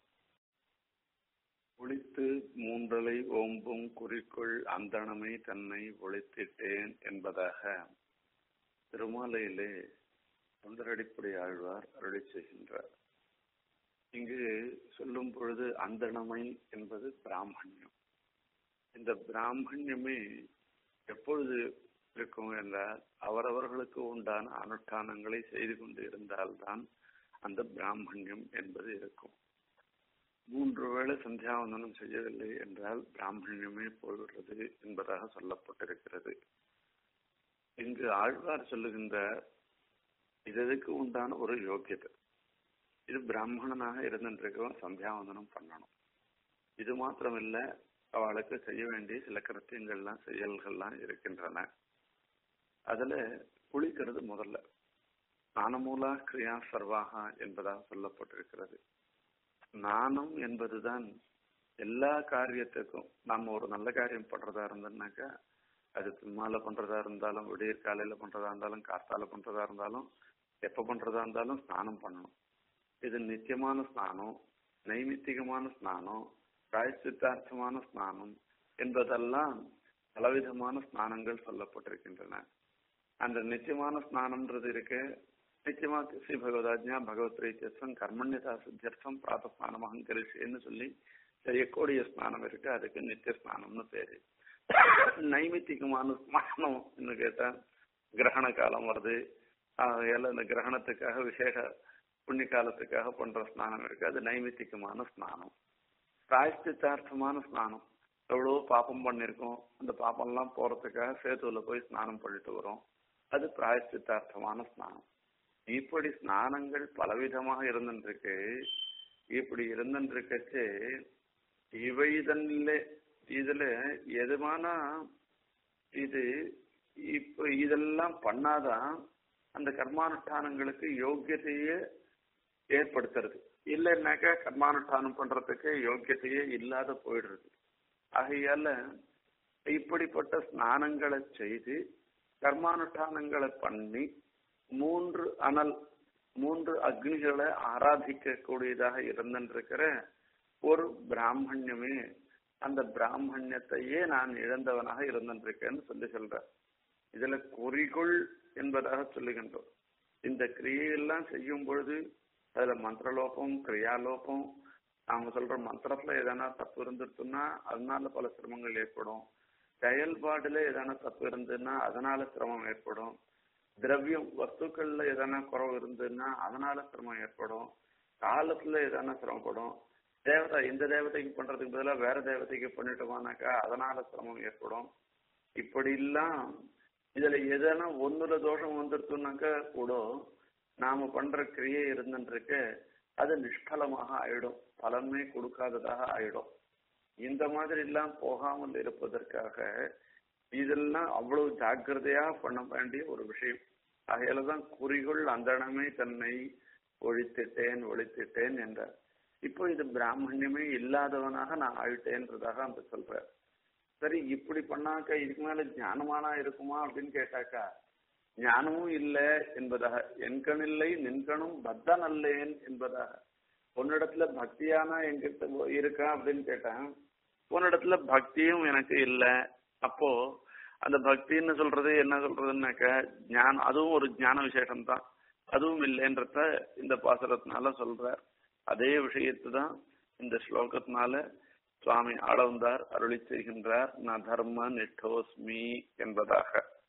ஒழித்து மூன்றலை ஓம்பும் குறிக்குள் அந்தணமை தன்னை ஒழித்திட்டேன் என்பதாக திருமாலையிலே தொண்டரடிப்படை ஆழ்வார் அருளி செய்கின்றார் இங்கு சொல்லும் பொழுது அந்தணமை என்பது பிராமணியம் இந்த பிராமணியமே எப்பொழுது இருக்கும் என்றால் அவரவர்களுக்கு உண்டான அனுஷ்டானங்களை செய்து கொண்டு இருந்தால்தான் அந்த பிராமணியம் என்பது இருக்கும் மூன்று வேளை சந்தியாவந்தனம் செய்யவில்லை என்றால் பிராமணியமே போய்விடுறது என்பதாக சொல்லப்பட்டிருக்கிறது இங்கு ஆழ்வார் சொல்லுகின்ற இதற்கு உண்டான ஒரு யோக்கியதை இது பிராமணனாக இருந்திருக்கவன் சந்தியாவந்தனம் பண்ணணும் இது மாத்திரமில்ல அவளுக்கு செய்ய வேண்டிய சில கிருத்தியங்கள்லாம் செயல்கள்லாம் இருக்கின்றன அதுல குளிக்கிறது முதல்ல ஸ்நானமூலா கிரியா சர்வாகா என்பதாக சொல்லப்பட்டிருக்கிறது ஸ்நானம் என்பதுதான் எல்லா காரியத்துக்கும் நம்ம ஒரு நல்ல காரியம் பண்றதா இருந்தோம்னாக்கா அது பின்னால பண்றதா இருந்தாலும் விடியற் காலையில பண்றதா இருந்தாலும் காத்தால பண்றதா இருந்தாலும் எப்ப பண்றதா இருந்தாலும் ஸ்நானம் பண்ணணும் இது நித்தியமான ஸ்நானம் நைமித்திகமான ஸ்நானம் பிராயசித்தார்த்தமான ஸ்நானம் என்பதெல்லாம் பலவிதமான ஸ்நானங்கள் சொல்லப்பட்டிருக்கின்றன அந்த நித்தியமான ஸ்நானம்ன்றது இருக்கு நிச்சயமா ஸ்ரீ பகவதாஜ்ஞா பகவத் பிரீத்தியர்த்தம் கர்மண்யதா சித்தியர்த்தம் பிராத ஸ்நானம் அகங்கரிஷேன்னு சொல்லி செய்யக்கூடிய ஸ்நானம் இருக்கு அதுக்கு நித்திய ஸ்நானம்னு பேரு நைமித்திகமான ஸ்நானம் கேட்டா கிரகண காலம் வருது ஆகையால இந்த கிரகணத்துக்காக விசேஷ புண்ணிய காலத்துக்காக பண்ற ஸ்நானம் இருக்கு அது நைமித்திகமான ஸ்நானம் பிராயஷ்டித்தார்த்தமான ஸ்நானம் எவ்வளவோ பாப்பம் பண்ணிருக்கோம் அந்த பாப்பம்லாம் போறதுக்காக சேத்துவுல போய் ஸ்நானம் பண்ணிட்டு வரோம் அது பிராயஷ்டித்தார்த்தமான ஸ்நானம் இப்படி ஸ்நானங்கள் பலவிதமாக இருந்துருக்கு இப்படி இருந்துருக்கச்சு இவை இதன்ல இதுல எதுமானா இது இப்ப இதெல்லாம் பண்ணாதான் அந்த கர்மானுஷ்டானங்களுக்கு யோக்கியத்தையே ஏற்படுத்துறது இல்லைன்னாக்கா கர்மானுஷ்டானம் பண்றதுக்கு யோக்கியத்தையே இல்லாத போயிடுறது ஆகையால இப்படிப்பட்ட ஸ்நானங்களை செய்து கர்மானுஷ்டானங்களை பண்ணி மூன்று அனல் மூன்று அக்னிகளை ஆராதிக்க கூடியதாக இருந்திருக்கிற ஒரு பிராமணியமே அந்த பிராமணியத்தையே நான் இழந்தவனாக இருந்திருக்கேன்னு சொல்லி சொல்ற இதுல குறிகொள் என்பதாக சொல்லுகின்றோம் இந்த கிரியையெல்லாம் செய்யும் பொழுது அதுல மந்திரலோபம் கிரியாலோபம் நாம சொல்ற மந்திரத்துல எதனா தப்பு இருந்துருச்சுன்னா அதனால பல சிரமங்கள் ஏற்படும் செயல்பாடுல எதனா தப்பு இருந்ததுன்னா அதனால சிரமம் ஏற்படும் திரவியம் வஸ்துக்கள்ல எதனா குறவு இருந்ததுன்னா அதனால சிரமம் ஏற்படும் காலத்துல எதனா சிரமப்படும் தேவதை இந்த தேவதைக்கு பண்றதுக்கு பதிலாக வேற தேவதைக்கு பண்ணிட்டோமானாக்கா அதனால சிரமம் ஏற்படும் இப்படி எல்லாம் இதுல எதனா ஒண்ணுல தோஷம் வந்துருச்சுனாக்கா கூட நாம பண்ற கிரியை இருந்துருக்கு அது நிஷ்பலமாக ஆயிடும் பலமே கொடுக்காததாக ஆயிடும் இந்த மாதிரி எல்லாம் போகாமல் இருப்பதற்காக இதெல்லாம் அவ்வளவு ஜாக்கிரதையா பண்ண வேண்டிய ஒரு விஷயம் அதையிலதான் குறிகள் அந்தணமே தன்னை ஒழித்திட்டேன் ஒழித்திட்டேன் என்றார் இப்போ இது பிராமணியமே இல்லாதவனாக நான் ஆயிட்டேன்றதாக அந்த சொல்றார் சரி இப்படி பண்ணாக்க இதுக்கு மேல ஞானமானா இருக்குமா அப்படின்னு கேட்டாக்கா ஞானமும் இல்லை என்பதாக என்கண் இல்லை நின்கணும் பத்தன் அல்லேன் என்பதாக உன்னிடத்துல பக்தியானா எங்கிட்ட இருக்கா அப்படின்னு கேட்டேன் உன்னிடத்துல பக்தியும் எனக்கு இல்லை அப்போ அந்த பக்தின்னு சொல்றது என்ன சொல்றதுன்னாக்க ஞானம் அதுவும் ஒரு ஞான விசேஷம் தான் அதுவும் இல்லைன்றத இந்த பாசுரத்தினால சொல்றார் அதே விஷயத்தை தான் இந்த ஸ்லோகத்தினால சுவாமி ஆளவந்தார் அருளி செய்கின்றார் ந தர்ம நிஷ்டோஸ்மி என்பதாக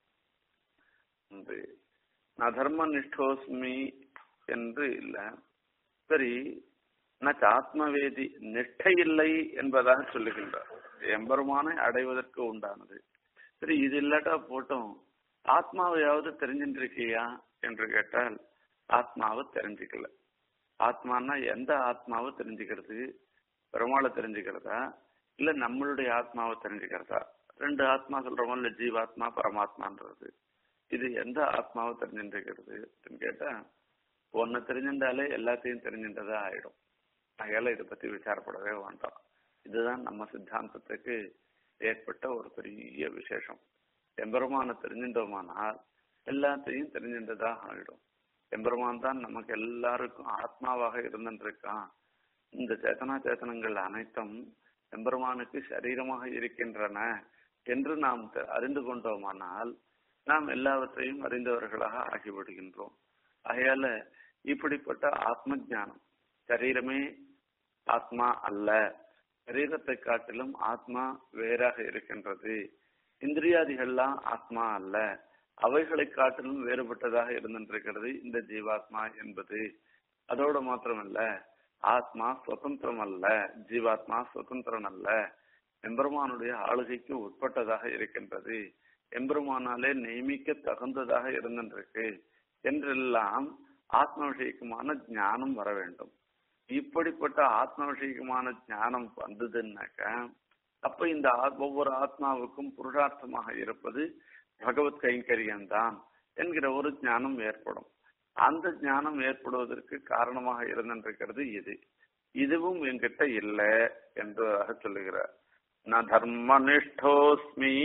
ந தர்ம நிஷ்டோஸ்மி என்று இல்ல சரி நச் ஆத்மவேதி நிஷ்டை இல்லை என்பதாக சொல்லுகின்றார் எம்பெருமானை அடைவதற்கு உண்டானது சரி இது இல்லாட்டா போட்டோம் ஆத்மாவையாவது தெரிஞ்சுருக்கியா என்று கேட்டால் ஆத்மாவை தெரிஞ்சுக்கல ஆத்மானா எந்த ஆத்மாவை தெரிஞ்சுக்கிறது பெருமாளை தெரிஞ்சுக்கிறதா இல்ல நம்மளுடைய ஆத்மாவை தெரிஞ்சுக்கிறதா ரெண்டு ஆத்மா சொல்றோமோ இல்ல ஜீவாத்மா பரமாத்மான்றது இது எந்த ஆத்மாவை தெரிஞ்சுருக்கிறது அப்படின்னு கேட்டா ஒன்னு தெரிஞ்சிருந்தாலே எல்லாத்தையும் தெரிஞ்சின்றதா ஆயிடும் அதனால இதை பத்தி விசாரப்படவே வேண்டாம் இதுதான் நம்ம சித்தாந்தத்துக்கு ஏற்பட்ட ஒரு பெரிய விசேஷம் எம்பெருமான தெரிஞ்சின்றோமானால் எல்லாத்தையும் தெரிஞ்சின்றதா ஆயிடும் எம்பெருமான் தான் நமக்கு எல்லாருக்கும் ஆத்மாவாக இருந்துருக்கான் இந்த சேத்தனா சேத்தனங்கள் அனைத்தும் எம்பெருமானுக்கு சரீரமாக இருக்கின்றன என்று நாம் அறிந்து கொண்டோமானால் நாம் எல்லாவற்றையும் அறிந்தவர்களாக ஆகிவிடுகின்றோம் ஆகையால இப்படிப்பட்ட ஆத்ம ஜானம் சரீரமே ஆத்மா அல்ல சரீரத்தை காட்டிலும் ஆத்மா வேறாக இருக்கின்றது இந்திரியாதிகள்லாம் ஆத்மா அல்ல அவைகளை காட்டிலும் வேறுபட்டதாக இருந்திருக்கிறது இந்த ஜீவாத்மா என்பது அதோடு மாத்திரமல்ல ஆத்மா சுதந்திரம் அல்ல ஜீவாத்மா சுதந்திரன் அல்ல எம்பெருமானுடைய ஆளுகைக்கு உட்பட்டதாக இருக்கின்றது எம்பெருமானாலே நியமிக்க தகுந்ததாக இருந்திருக்கு என்றெல்லாம் ஆத்ம விஷயக்குமான ஞானம் வர வேண்டும் இப்படிப்பட்ட ஆத்ம விஷயக்குமான ஞானம் வந்ததுன்னாக்க அப்ப இந்த ஒவ்வொரு ஆத்மாவுக்கும் புருஷார்த்தமாக இருப்பது பகவத் கைங்கரியம்தான் என்கிற ஒரு ஞானம் ஏற்படும் அந்த ஞானம் ஏற்படுவதற்கு காரணமாக இருந்திருக்கிறது இது இதுவும் என்கிட்ட இல்லை என்றதாக சொல்லுகிறார் ந தர்மனிஷ்டோஸ்மி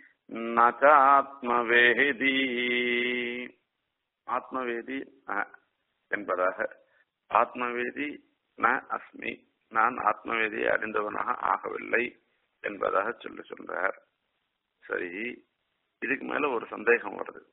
நாத்மவேதி ஆத்மவேதி என்பதாக ஆத்மவேதி ந அஸ்மி நான் ஆத்மவேதியை அறிந்தவனாக ஆகவில்லை என்பதாக சொல்லி சொல்றார் சரி இதுக்கு மேல ஒரு சந்தேகம் வருது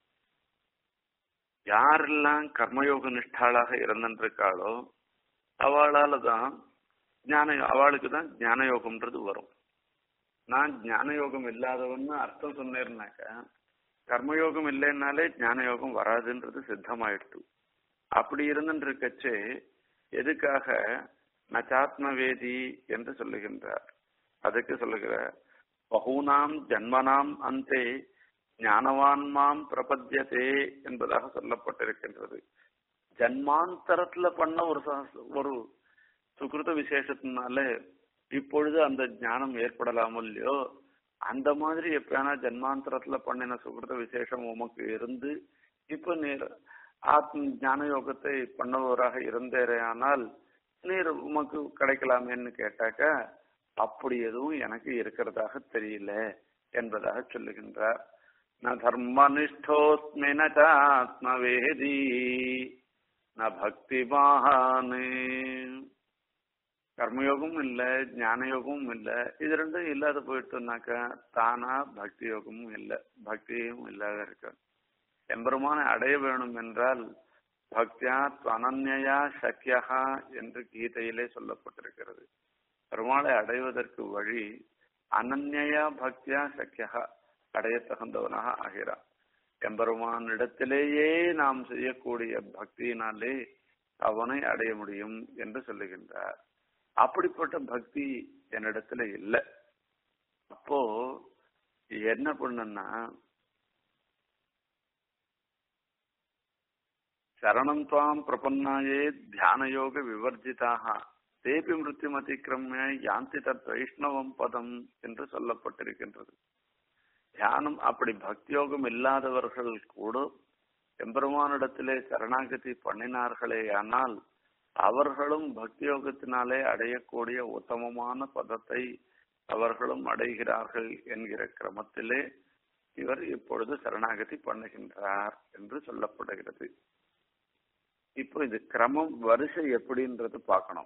யாரெல்லாம் கர்மயோக நிஷ்டாளாக இருந்திருக்காளோ அவளால தான் ஞான அவளுக்கு தான் ஞான யோகம்ன்றது வரும் நான் ஞான யோகம் இல்லாதவன்னு அர்த்தம் சொன்னேன்னாக்க கர்மயோகம் இல்லைன்னாலே ஞான யோகம் வராதுன்றது சித்தமாயிடுது அப்படி இருந்துருக்கச்சே எதுக்காக நச்சாத்மவேதி என்று சொல்லுகின்றார் அதுக்கு சொல்லுகிற பகூனாம் ஜன்மனாம் அந்தே ஞானவான்மாம் பிரபத்தியதே என்பதாக சொல்லப்பட்டிருக்கின்றது ஜன்மாந்தரத்துல பண்ண ஒரு ஒரு சுகிருத விசேஷத்தினால இப்பொழுது அந்த ஞானம் ஏற்படலாமோ இல்லையோ அந்த மாதிரி எப்பயானா ஜன்மாந்தரத்துல பண்ணின சுகிருத விசேஷம் உமக்கு இருந்து இப்ப நீர் ஆத்ம ஞான யோகத்தை பண்ணவராக இருந்தேரே ஆனால் நீர் உமக்கு கிடைக்கலாமேன்னு கேட்டாக்க அப்படி எதுவும் எனக்கு இருக்கிறதாக தெரியல என்பதாக சொல்லுகின்றார் ந தர்மனிஷ்டோஸ்மி நாத்மவேதி ந பக்தி மகானே கர்மயோகமும் இல்ல ஞான யோகமும் இல்ல இது ரெண்டும் இல்லாத போயிட்டுனாக்கா தானா பக்தி யோகமும் இல்ல பக்தியும் இல்லாத இருக்கு எம்பெருமானை அடைய வேணும் என்றால் பக்தியா அனன்யா சக்கியா என்று கீதையிலே சொல்லப்பட்டிருக்கிறது பெருமாளை அடைவதற்கு வழி அனன்யா பக்தியா சக்கியா அடைய தகுந்தவனாக ஆகிறான் எம்பெருமானிடத்திலேயே நாம் செய்யக்கூடிய பக்தியினாலே அவனை அடைய முடியும் என்று சொல்லுகின்றார் அப்படிப்பட்ட பக்தி என்னிடத்துல இல்லை அப்போ என்ன பண்ணுன்னா சரணம் துவாம் பிரபன்னாயே தியான யோக விவர்ஜிதாக தேபி மிருத்யும் அதிக்கிரமிய யாந்தி தத் வைஷ்ணவம் பதம் என்று சொல்லப்பட்டிருக்கின்றது தியானம் அப்படி பக்தியோகம் இல்லாதவர்கள் கூட எம்பெருமானிடத்திலே சரணாகதி பண்ணினார்களே ஆனால் அவர்களும் பக்தியோகத்தினாலே அடையக்கூடிய உத்தமமான பதத்தை அவர்களும் அடைகிறார்கள் என்கிற கிரமத்திலே இவர் இப்பொழுது சரணாகதி பண்ணுகின்றார் என்று சொல்லப்படுகிறது இப்போ இது கிரமம் வரிசை எப்படின்றது பார்க்கணும்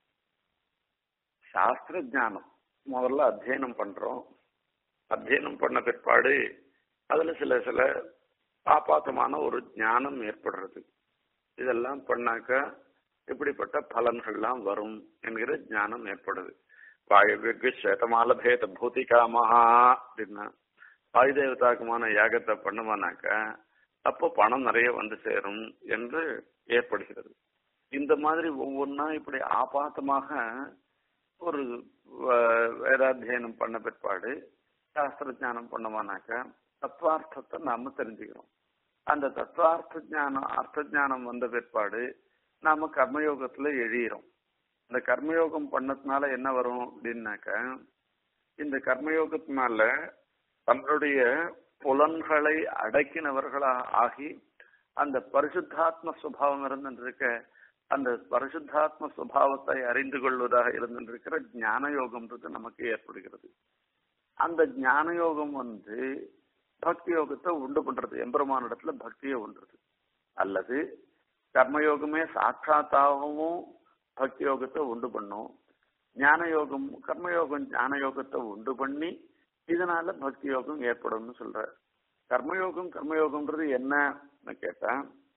சாஸ்திர ஞானம் முதல்ல அத்தியனம் பண்றோம் அத்தியனம் பண்ண பிற்பாடு அதுல சில சில ஆபாத்தமான ஒரு ஞானம் ஏற்படுறது இதெல்லாம் பண்ணாக்க இப்படிப்பட்ட பலன்கள்லாம் வரும் என்கிற ஞானம் ஏற்படுது வாயுவிற்கு சேதமாலபேத பூதிகாமஹா அப்படின்னா வாயு தேவதாக்குமான யாகத்தை பண்ணுவானாக்க அப்போ பணம் நிறைய வந்து சேரும் என்று ஏற்படுகிறது இந்த மாதிரி ஒவ்வொன்றா இப்படி ஆபாத்தமாக ஒரு வேதாத்தியனம் பண்ண பிற்பாடு சாஸ்திர ஜானம் பண்ணுவானாக்க தத்துவார்த்தத்தை நாம தெரிஞ்சுக்கிறோம் அந்த தத்துவார்த்த ஜானம் அர்த்த ஜானம் வந்த பிற்பாடு நாம கர்மயோகத்துல எழிகிறோம் இந்த கர்மயோகம் பண்ணதுனால என்ன வரும் அப்படின்னாக்க இந்த கர்மயோகத்தினால தன்னுடைய புலன்களை அடக்கினவர்களா ஆகி அந்த பரிசுத்தாத்ம சுபாவம் இருந்திருக்க அந்த பரிசுத்தாத்ம சுபாவத்தை அறிந்து கொள்வதாக இருந்திருக்கிற ஞான யோகம்ன்றது நமக்கு ஏற்படுகிறது அந்த ஞான யோகம் வந்து பக்தி யோகத்தை உண்டு பண்றது எம்பெருமானிடத்துல பக்தியை உண்டுறது அல்லது கர்மயோகமே சாட்சாத்தாகவும் பக்தி யோகத்தை உண்டு பண்ணும் ஞான யோகம் கர்மயோகம் ஞான யோகத்தை உண்டு பண்ணி இதனால பக்தி யோகம் ஏற்படும்னு சொல்ற கர்மயோகம் கர்மயோகம்ன்றது என்னன்னு கேட்டா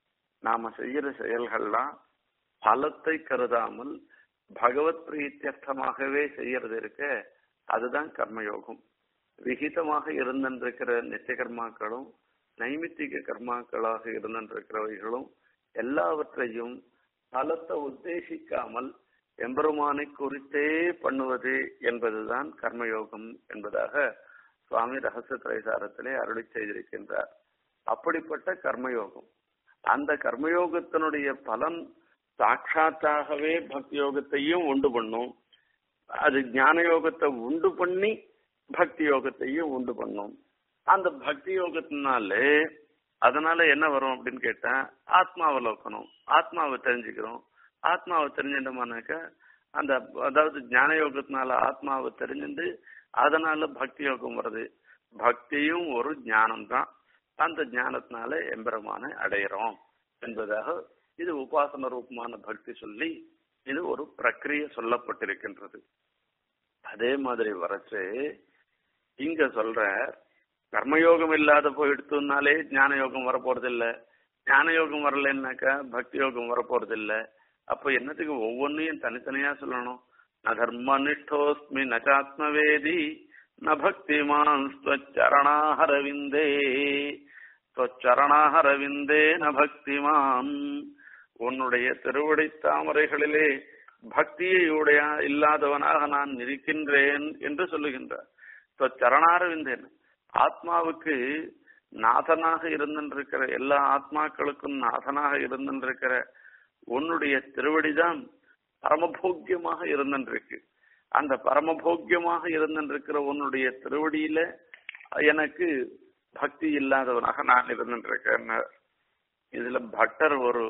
நாம செய்யற செயல்கள்லாம் பலத்தை கருதாமல் பகவத் பிரீத்தியர்த்தமாகவே செய்யறது இருக்க அதுதான் கர்மயோகம் விகிதமாக இருந்திருக்கிற நித்திய கர்மாக்களும் நைமித்திக கர்மாக்களாக இருந்திருக்கிறவைகளும் எல்லாவற்றையும் பலத்தை உத்தேசிக்காமல் எம்பெருமானை குறித்தே பண்ணுவது என்பதுதான் கர்மயோகம் என்பதாக சுவாமி ரகசிய திரைசாரத்திலே அருளி செய்திருக்கின்றார் அப்படிப்பட்ட கர்மயோகம் அந்த கர்மயோகத்தினுடைய பலன் சாட்சாத்தாகவே பக்தி யோகத்தையும் உண்டு பண்ணும் அது ஞான யோகத்தை உண்டு பண்ணி பக்தி யோகத்தையும் உண்டு பண்ணும் அந்த பக்தி யோகத்தினாலே அதனால என்ன வரும் அப்படின்னு கேட்டா ஆத்மாவலோக்கணும் ஆத்மாவை தெரிஞ்சுக்கிறோம் ஆத்மாவை தெரிஞ்சிட்டோம்னாக்க அந்த அதாவது ஞான யோகத்தினால ஆத்மாவை தெரிஞ்சுட்டு அதனால பக்தி யோகம் வருது பக்தியும் ஒரு ஞானம் தான் அந்த ஞானத்தினால எம்பெருமானை அடையிறோம் என்பதாக இது உபாசன ரூபமான பக்தி சொல்லி இது ஒரு பிரக்கிரிய சொல்லப்பட்டிருக்கின்றது அதே மாதிரி வரைச்சு இங்க சொல்ற கர்மயோகம் இல்லாத போயிடுத்துனாலே ஞான யோகம் வரப்போறது இல்ல ஞான யோகம் வரலன்னாக்கா பக்தி யோகம் வரப்போறது இல்ல அப்ப என்னத்துக்கு ஒவ்வொன்றையும் தனித்தனியா சொல்லணும் ந தர்மனிஷ்டோஸ்மி நச்சாத்மவேதி ந பக்திமான் ஸ்வச்சரணாஹரவிந்தே ஸ்வச்சரணாஹரவிந்தே ந பக்திமான் உன்னுடைய திருவடி தாமரைகளிலே பக்தியை உடைய இல்லாதவனாக நான் இருக்கின்றேன் என்று சொல்லுகின்றார் சரணாரவிந்தேன் ஆத்மாவுக்கு நாதனாக இருந்திருக்கிற எல்லா ஆத்மாக்களுக்கும் நாதனாக இருந்திருக்கிற உன்னுடைய திருவடிதான் பரமபோக்கியமாக இருந்திருக்கு அந்த பரமபோக்கியமாக இருந்திருக்கிற உன்னுடைய திருவடியில எனக்கு பக்தி இல்லாதவனாக நான் இருந்திருக்கேன் இதுல பட்டர் ஒரு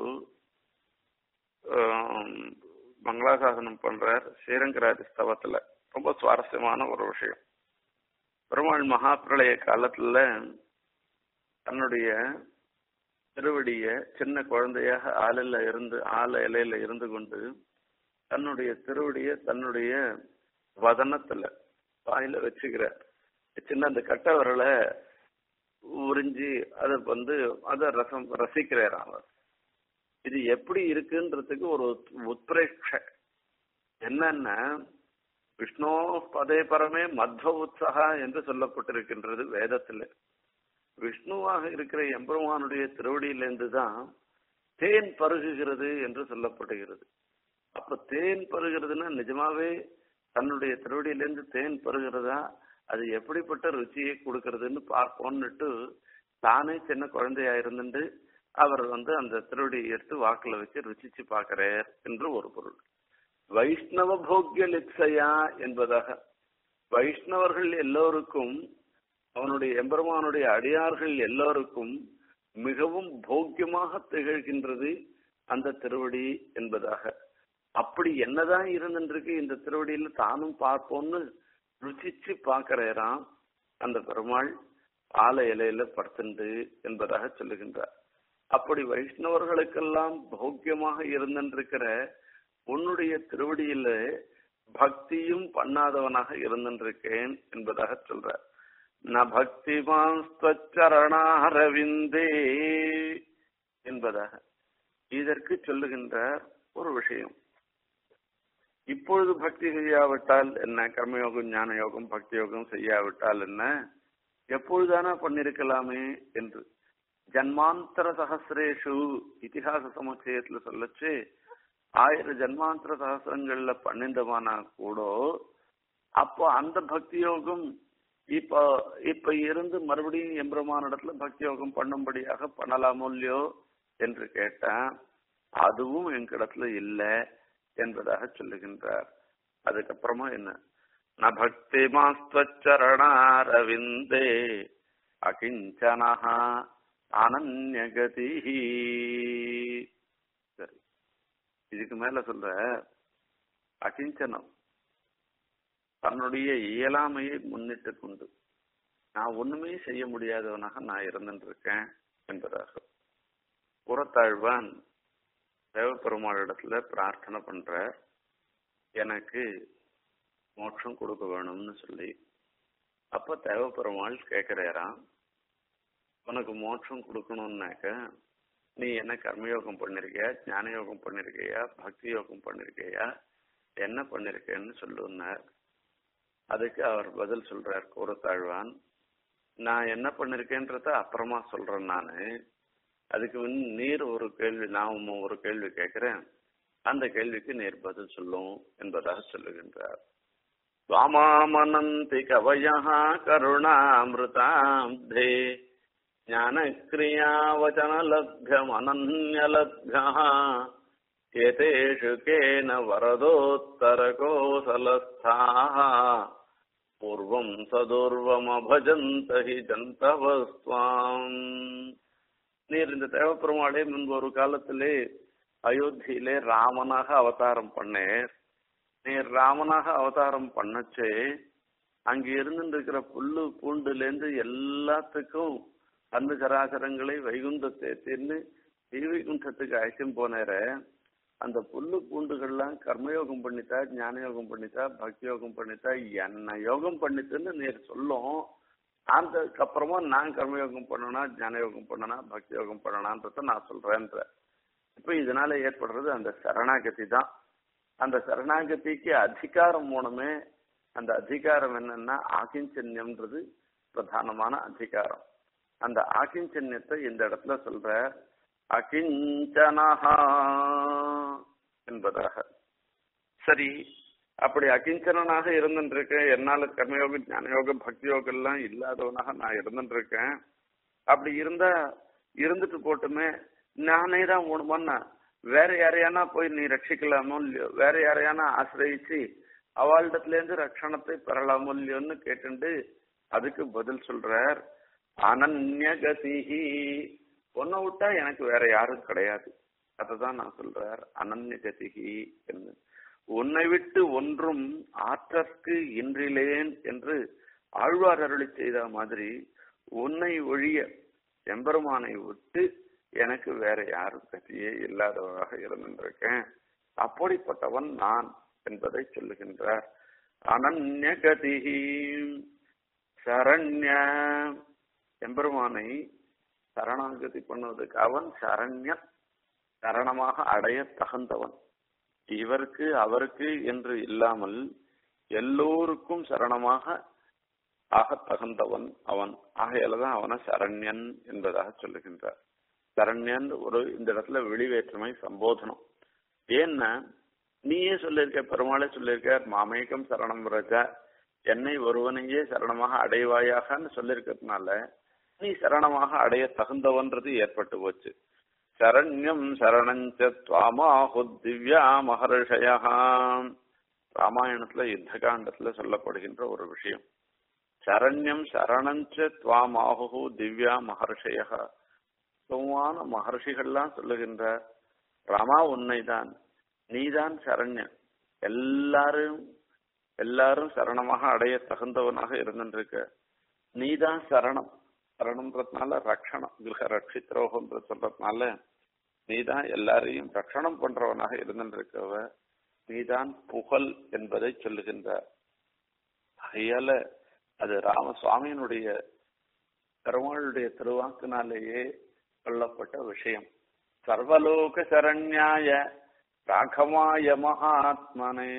மங்களாசாசனம் பண்றார் ஸ்ரீரங்கராஜ ஸ்தவத்துல ரொம்ப சுவாரஸ்யமான ஒரு விஷயம் பெருமாள் மகா பிரளய காலத்துல தன்னுடைய திருவடிய சின்ன குழந்தையாக ஆளில இருந்து ஆல இலையில இருந்து கொண்டு தன்னுடைய திருவடிய தன்னுடைய வதனத்துல வாயில வச்சுக்கிறார் சின்ன அந்த கட்ட விரலை உறிஞ்சி அதை வந்து அதை ரசம் ரசிக்கிறார் அவர் இது எப்படி இருக்குன்றதுக்கு ஒரு உத்பிரேட்ச என்னன்னா விஷ்ணு பதே பரமே மத்வ உற்சகா என்று சொல்லப்பட்டிருக்கின்றது வேதத்துல விஷ்ணுவாக இருக்கிற எம்பெருமானுடைய திருவடியிலிருந்து தான் தேன் பருகுகிறது என்று சொல்லப்படுகிறது அப்ப தேன் பருகிறதுன்னா நிஜமாவே தன்னுடைய திருவடியிலிருந்து தேன் பருகிறதா அது எப்படிப்பட்ட ருச்சியை கொடுக்கறதுன்னு பார்ப்போம்னுட்டு தானே சின்ன குழந்தையா இருந்துட்டு அவர் வந்து அந்த திருவடியை எடுத்து வாக்குல வச்சு ருச்சிச்சு பார்க்கிறார் என்று ஒரு பொருள் வைஷ்ணவ போக்கிய லிப்சையா என்பதாக வைஷ்ணவர்கள் எல்லோருக்கும் அவனுடைய எம்பெருமானுடைய அடியார்கள் எல்லோருக்கும் மிகவும் போக்கியமாக திகழ்கின்றது அந்த திருவடி என்பதாக அப்படி என்னதான் இருந்துருக்கு இந்த திருவடியில தானும் பார்ப்போம்னு ருச்சிச்சு பார்க்கிறாராம் அந்த பெருமாள் ஆல இலையில படுத்துண்டு என்பதாக சொல்லுகின்றார் அப்படி வைஷ்ணவர்களுக்கெல்லாம் போக்கியமாக இருந்திருக்கிற உன்னுடைய திருவடியில பக்தியும் பண்ணாதவனாக இருந்திருக்கேன் என்பதாக சொல்றார் ந பக்தி சரணாரவிந்தே என்பதாக இதற்கு சொல்லுகின்றார் ஒரு விஷயம் இப்பொழுது பக்தி செய்யாவிட்டால் என்ன கர்மயோகம் ஞான யோகம் பக்தி யோகம் செய்யாவிட்டால் என்ன எப்பொழுதானா பண்ணிருக்கலாமே என்று ஜன்மாந்தர சகசிரேஷு இத்திஹாச சமுச்சயத்துல சொல்லச்சு ஆயிரம் ஜன்மாந்தர சகசிரங்கள்ல பண்ணிந்தமானா கூட அப்போ அந்த பக்தி யோகம் இப்ப இப்ப இருந்து மறுபடியும் எம்பெருமான இடத்துல பக்தி யோகம் பண்ணும்படியாக பண்ணலாமோ இல்லையோ என்று கேட்டேன் அதுவும் எங்கிடத்துல இல்லை என்பதாக சொல்லுகின்றார் அதுக்கப்புறமா என்ன ந பக்தி மாஸ்தரணாரவிந்தே அகிஞ்சனஹா அனன்யகதி சரி இதுக்கு மேல சொல்ற அகிஞ்சனம் தன்னுடைய இயலாமையை முன்னிட்டு கொண்டு நான் ஒண்ணுமே செய்ய முடியாதவனாக நான் இருந்துட்டு இருக்கேன் என்பதாக புறத்தாழ்வான் தேவப்பெருமாளிடத்துல பிரார்த்தனை பண்ற எனக்கு மோட்சம் கொடுக்க வேணும்னு சொல்லி அப்ப தேவப்பெருமாள் கேட்கிறாராம் உனக்கு மோட்சம் கொடுக்கணும்னாக்க நீ என்ன கர்மயோகம் பண்ணிருக்கியா ஞான யோகம் பண்ணிருக்கியா பக்தி யோகம் பண்ணிருக்கியா என்ன பண்ணிருக்கேன்னு சொல்லுன்னார் அதுக்கு அவர் பதில் சொல்றார் கூறத்தாழ்வான் நான் என்ன பண்ணிருக்கேன்றத அப்புறமா சொல்றேன் நானு அதுக்கு வந்து நீர் ஒரு கேள்வி நான் ஒரு கேள்வி கேட்கிறேன் அந்த கேள்விக்கு நீர் பதில் சொல்லும் என்பதாக சொல்லுகின்றார் வாமாமனந்தி கவயா கருணாமிருதாப்தே ஞானக்ரியாவச்சனலப்யமனன்யலப்யா एतेषु केन वरदोत्तरकोसलस्थाः पूर्वम् सदुर्वमभजन्त हि जन्तवस्त्वाम् நீர் இந்த தேவப்பெருமாளே முன்பு ஒரு காலத்திலே அயோத்தியிலே ராமனாக அவதாரம் பண்ணேர் நீர் ராமனாக அவதாரம் பண்ணச்சே அங்க இருந்துட்டு இருக்கிற புல்லு பூண்டுலேருந்து எல்லாத்துக்கும் அந்த சராசரங்களை வைகுந்தத்தை தின்னு ஸ்ரீவைகுண்டத்துக்கு அழைச்சும் போனேர அந்த புல்லு பூண்டுகள்லாம் கர்மயோகம் பண்ணித்தா ஞான யோகம் பண்ணித்தா பக்தி யோகம் பண்ணித்தா என்ன யோகம் பண்ணித்துன்னு நேர் சொல்லும் அதுக்கப்புறமா நான் கர்மயோகம் பண்ணனா ஞான யோகம் பண்ணனா பக்தி யோகம் பண்ணனான்றத நான் சொல்றேன்ற இப்ப இதனால ஏற்படுறது அந்த சரணாகதி தான் அந்த சரணாகதிக்கு அதிகாரம் மூலமே அந்த அதிகாரம் என்னன்னா ஆகிஞ்சன்யம்ன்றது பிரதானமான அதிகாரம் அந்த ஆகிஞ்சன்யத்தை இந்த இடத்துல சொல்ற அகிஞ்சனஹா என்பதாக சரி அப்படி அகிஞ்சனாக இருந்துருக்கேன் என்னால கர்மயோகம் ஞானயோகம் பக்தி யோகம் எல்லாம் இல்லாதவனாக நான் இருந்துருக்கேன் அப்படி இருந்தா இருந்துட்டு போட்டுமே நானே தான் உணவன்னா வேற யாரையானா போய் நீ ரட்சிக்கலாமோ இல்லையோ வேற யாரையானா ஆசிரயிச்சு அவளிடத்துல இருந்து ரட்சணத்தை பெறலாமோ இல்லையோன்னு கேட்டுண்டு அதுக்கு பதில் சொல்றார் அனன்யகதிஹி உன்னை விட்டா எனக்கு வேற யாரும் கிடையாது அததான் நான் சொல்றார் அனன்யகதிகி என்று உன்னை விட்டு ஒன்றும் ஆற்றற்கு இன்றிலேன் என்று ஆழ்வார் அருளி செய்த மாதிரி உன்னை ஒழிய எம்பெருமானை விட்டு எனக்கு வேற யாரும் கதியே இல்லாதவராக இருந்திருக்கேன் அப்படிப்பட்டவன் நான் என்பதை சொல்லுகின்றார் அனன்ய கதி சரண்ய எம்பெருமானை சரணாகதி பண்ணுவதற்கு அவன் சரண்யன் சரணமாக அடைய தகுந்தவன் இவருக்கு அவருக்கு என்று இல்லாமல் எல்லோருக்கும் சரணமாக ஆக தகுந்தவன் அவன் ஆகையாலதான் அவனை சரண்யன் என்பதாக சொல்லுகின்றார் சரண்யன் ஒரு இந்த இடத்துல வெளிவேற்றுமை சம்போதனம் ஏன்னா நீயே சொல்லியிருக்க பெருமாளே சொல்லியிருக்கார் மாமேகம் சரணம் ரஜா என்னை ஒருவனையே சரணமாக அடைவாயாகன்னு சொல்லியிருக்கிறதுனால நீ சரணமாக அடைய தகுந்தவன்றது ஏற்பட்டு போச்சு சரண்யம் சரணஞ்ச துவாமாஹு திவ்யா மகர்ஷயா ராமாயணத்துல யுத்த காண்டத்துல சொல்லப்படுகின்ற ஒரு விஷயம் சரண்யம் சரணஞ்ச துவாமாஹு திவ்யா மகர்ஷயா சுகமான மகர்ஷிகள்லாம் சொல்லுகின்ற ராமா உன்னைதான் நீதான் சரண்யன் எல்லாரும் எல்லாரும் சரணமாக அடைய தகுந்தவனாக இருந்துருக்க நீதான் சரணம் சரணம்ன்றதுனால ரக்ஷணம் கிரக ரட்சித்ரோகம்ன்ற சொல்றதுனால நீதான் எல்லாரையும் ரட்சணம் பண்றவனாக இருந்துருக்கவ நீதான் புகழ் என்பதை சொல்லுகின்றார் அதையால அது ராமசுவாமியினுடைய பெருமாளுடைய திருவாக்கினாலேயே சொல்லப்பட்ட விஷயம் சர்வலோக சரண்யாய ராகவாய மகாத்மனே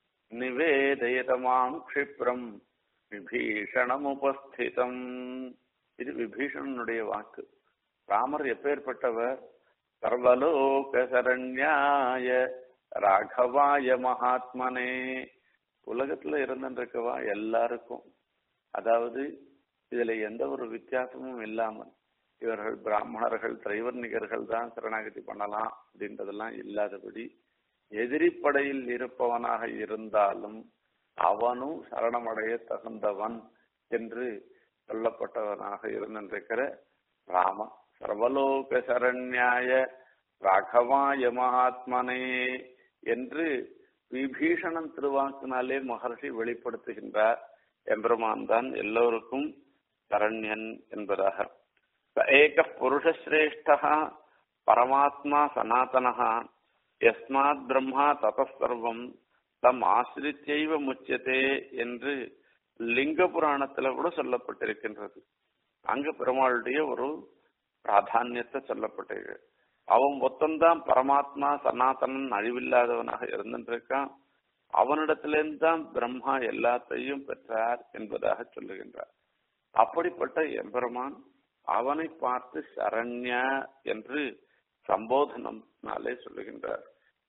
நிவேதயதமாம் க்ஷிப்ரம் விபீஷணம் உபஸ்திதம் இது விபீஷணனுடைய வாக்கு ராமர் எப்பேற்பட்டவர் சர்வலோக சரண்யாய ராகவாய மகாத்மனே உலகத்துல இருந்திருக்கவா எல்லாருக்கும் அதாவது இதுல எந்த ஒரு வித்தியாசமும் இல்லாமல் இவர்கள் பிராமணர்கள் திரைவர்ணிகர்கள் தான் சரணாகதி பண்ணலாம் அப்படின்றதெல்லாம் இல்லாதபடி எதிரிப்படையில் இருப்பவனாக இருந்தாலும் அவனும் சரணமடைய தகுந்தவன் என்று சொல்லப்பட்டவனாக இருந்திருக்கிற ராம சர்வலோக சரண்யாய ராகவாய மகாத்மனே என்று விபீஷணன் திருவாக்கினாலே மகர்ஷி வெளிப்படுத்துகின்றார் எம்பெருமான் தான் எல்லோருக்கும் சரண்யன் என்பதாக ஏக புருஷஸ்ரேஷ்ட பரமாத்மா சனாதன யஸ்மாத் பிரம்மா ததசர்வம் தம் ஆசிரித்தைவ முச்சியதே என்று லிங்க புராணத்துல கூட சொல்லப்பட்டிருக்கின்றது அங்க பெருமாளுடைய ஒரு பிராதானியத்தை சொல்லப்பட்டிருக்கு அவன் மொத்தம்தான் பரமாத்மா சனாதனன் அழிவில்லாதவனாக இருந்துருக்கான் அவனிடத்திலிருந்து தான் பிரம்மா எல்லாத்தையும் பெற்றார் என்பதாக சொல்லுகின்றார் அப்படிப்பட்ட எம்பெருமான் அவனை பார்த்து சரண்ய என்று சம்போதனம்னாலே சொல்லுகின்றார்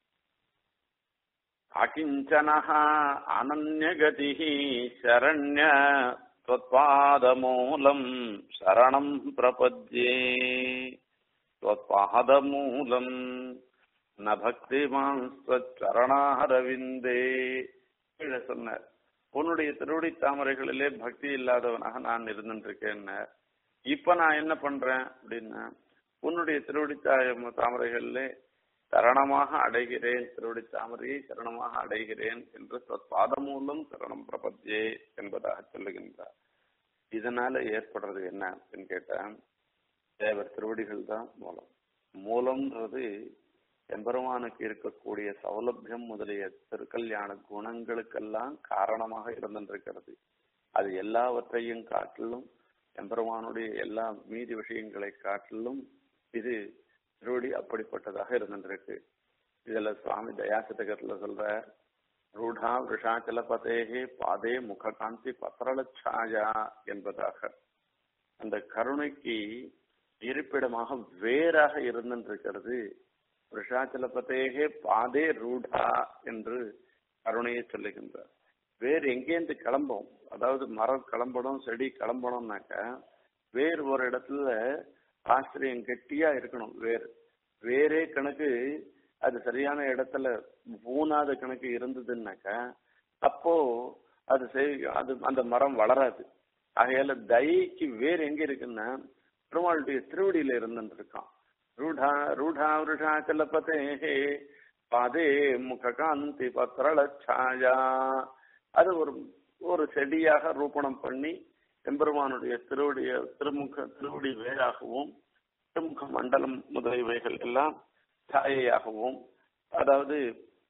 அகிஞ்சனஹ அனன்யகதி சரண்ய त्वत्पादमूलम् शरणम् प्रपद्ये त्वत्पादमूलम् न பக்திமான்ஸ்வச்சரணாரவிந்தே கீழே சொன்னார் உன்னுடைய திருவடி தாமரைகளிலே பக்தி இல்லாதவனாக நான் இருந்துருக்கேன் இப்ப நான் என்ன பண்றேன் அப்படின்னா உன்னுடைய திருவடி தாமரைகளிலே சரணமாக அடைகிறேன் திருவடி தாமரையை சரணமாக அடைகிறேன் என்று பாதமூலம் சரணம் பிரபத்தியே என்பதாக சொல்லுகின்றார் இதனால ஏற்படுறது என்ன அப்படின்னு கேட்டா தேவர் திருவடிகள் தான் மூலம் மூலம்ன்றது எம்பெருமானுக்கு இருக்கக்கூடிய சௌலபியம் முதலிய திருக்கல்யாண குணங்களுக்கெல்லாம் காரணமாக இருந்திருக்கிறது அது எல்லாவற்றையும் காட்டிலும் எம்பெருமானுடைய எல்லா மீதி விஷயங்களை காட்டிலும் இது திருவடி அப்படிப்பட்டதாக இருந்திருக்கு இதுல சுவாமி தயாசதகத்துல சொல்ற ரூடா விஷாச்சல பதேகே பாதே முககாந்தி பத்திரலச்சாயா என்பதாக அந்த கருணைக்கு இருப்பிடமாக வேறாக இருந்திருக்கிறது விஷாச்சல பதேகே பாதே ரூடா என்று கருணையை சொல்லுகின்றார் வேர் எங்கேருந்து கிளம்பும் அதாவது மரம் கிளம்பணும் செடி கிளம்பணும்னாக்க வேர் ஒரு இடத்துல ஆசிரியம் கெட்டியா இருக்கணும் வேர் வேரே கணக்கு அது சரியான இடத்துல ஊனாத கணக்கு இருந்ததுன்னாக்கா அப்போ அது அது அந்த மரம் வளராது ஆகையால தயைக்கு வேர் எங்க இருக்குன்னா பெருமாளுடைய திருவடியில இருந்துட்டு இருக்கான் ரூடா ரூடா விருஷா கலப்பதே பாதே முக காந்தி பத்திரளச்சாயா அது ஒரு ஒரு செடியாக ரூபணம் பண்ணி எம்பெருமானுடைய திருவடிய திருமுக திருவடி வேறாகவும் முக மண்டலம் முதலியவைகள் எல்லாம் சாயையாகவும் அதாவது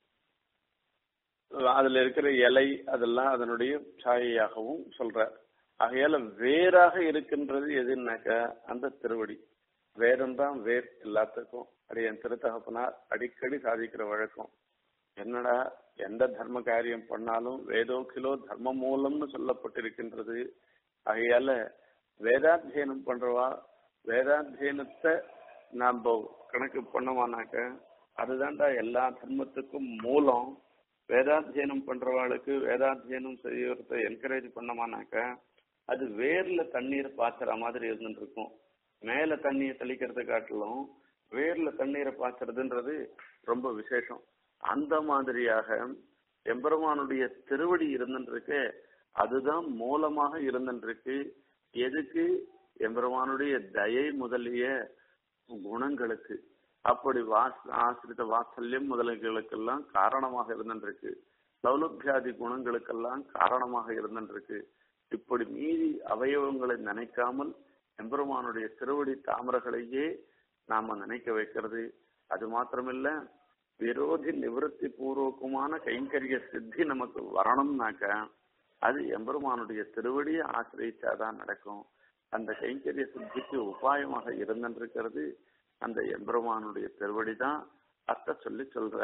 அதுல இருக்கிற இலை அதெல்லாம் அதனுடைய சாயையாகவும் சொல்ற ஆகையால வேறாக இருக்கின்றது எதுனாக்க அந்த திருவடி வேதம் தான் வேர் எல்லாத்துக்கும் அது என் திருத்தகப்பனார் அடிக்கடி சாதிக்கிற வழக்கம் என்னடா எந்த தர்ம காரியம் பண்ணாலும் வேதோக்கிலோ தர்ம மூலம்னு சொல்லப்பட்டிருக்கின்றது ஆகையால வேதாத்தியனம் பண்றவா வேதாத்தியனத்தை நாம கணக்கு பண்ணோமானாக்க அதுதான்டா எல்லா தர்மத்துக்கும் மூலம் வேதாத்தியனம் பண்றவாளுக்கு வேதாத்தியனம் செய்யறத என்கரேஜ் பண்ணோமானாக்க அது வேர்ல தண்ணீர் பாய்ச்சற மாதிரி இருந்துட்டு இருக்கும் மேல தண்ணியை தெளிக்கிறத காட்டிலும் வேர்ல தண்ணீரை பாய்ச்சறதுன்றது ரொம்ப விசேஷம் அந்த மாதிரியாக எம்பெருமானுடைய திருவடி இருந்துருக்கு அதுதான் மூலமாக இருந்துருக்கு எதுக்கு எம்பெருமானுடைய தயை முதலிய குணங்களுக்கு அப்படி வாஸ் ஆசிரித்த வாத்சல்யம் முதலிகளுக்கெல்லாம் காரணமாக இருந்துருக்கு சௌலபியாதி குணங்களுக்கெல்லாம் காரணமாக இருந்துருக்கு இப்படி மீதி அவயவங்களை நினைக்காமல் எம்பெருமானுடைய திருவடி தாமரைகளையே நாம நினைக்க வைக்கிறது அது மாத்திரமில்ல விரோதி நிவர்த்தி பூர்வகமான கைங்கரிய சித்தி நமக்கு வரணும்னாக்க அது எம்பெருமானுடைய திருவடியை ஆசிரியச்சாதான் நடக்கும் அந்த கைங்கரிய சித்திக்கு உபாயமாக இருந்திருக்கிறது அந்த எம்பெருமானுடைய திருவடி தான் அர்த்த சொல்லி சொல்ற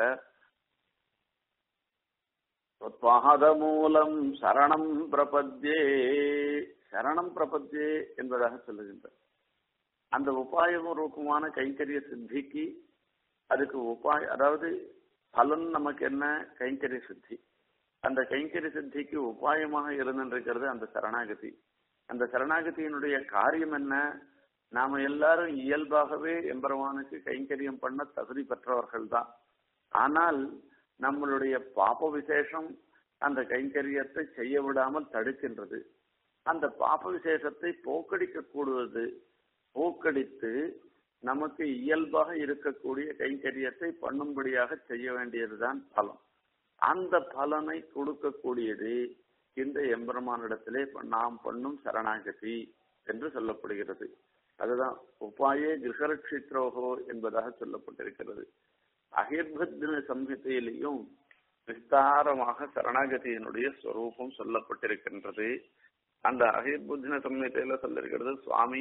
பாத மூலம் சரணம் பிரபத்யே சரணம் பிரபத்யே என்பதாக சொல்லுகின்ற அந்த உபாயம் ரூபமான கைங்கரிய சித்திக்கு அதுக்கு உபாய அதாவது பலன் நமக்கு என்ன கைங்கரிய சித்தி அந்த கைங்கரிய சித்திக்கு உபாயமாக இருந்திருக்கிறது அந்த சரணாகதி அந்த சரணாகதியினுடைய காரியம் என்ன நாம எல்லாரும் இயல்பாகவே எம்பெருமானுக்கு கைங்கரியம் பண்ண தகுதி பெற்றவர்கள் தான் ஆனால் நம்மளுடைய பாப விசேஷம் அந்த கைங்கரியத்தை செய்ய விடாமல் தடுக்கின்றது அந்த பாப விசேஷத்தை போக்கடிக்க கூடுவது போக்கடித்து நமக்கு இயல்பாக இருக்கக்கூடிய கைங்கரியத்தை பண்ணும்படியாக செய்ய வேண்டியதுதான் பலம் அந்த பலனை கொடுக்கக்கூடியது இந்த எம்பெருமானிடத்திலே நாம் பண்ணும் சரணாகதி என்று சொல்லப்படுகிறது அதுதான் உபாயே கிரகரட்சித்ரோகோ என்பதாக சொல்லப்பட்டிருக்கிறது அகிர்பத்ன சம்ஹிதையிலையும் விஸ்தாரமாக சரணாகதியினுடைய ஸ்வரூபம் சொல்லப்பட்டிருக்கின்றது அந்த அகிர்புத்தின சம்ஹிதையில சொல்லிருக்கிறது சுவாமி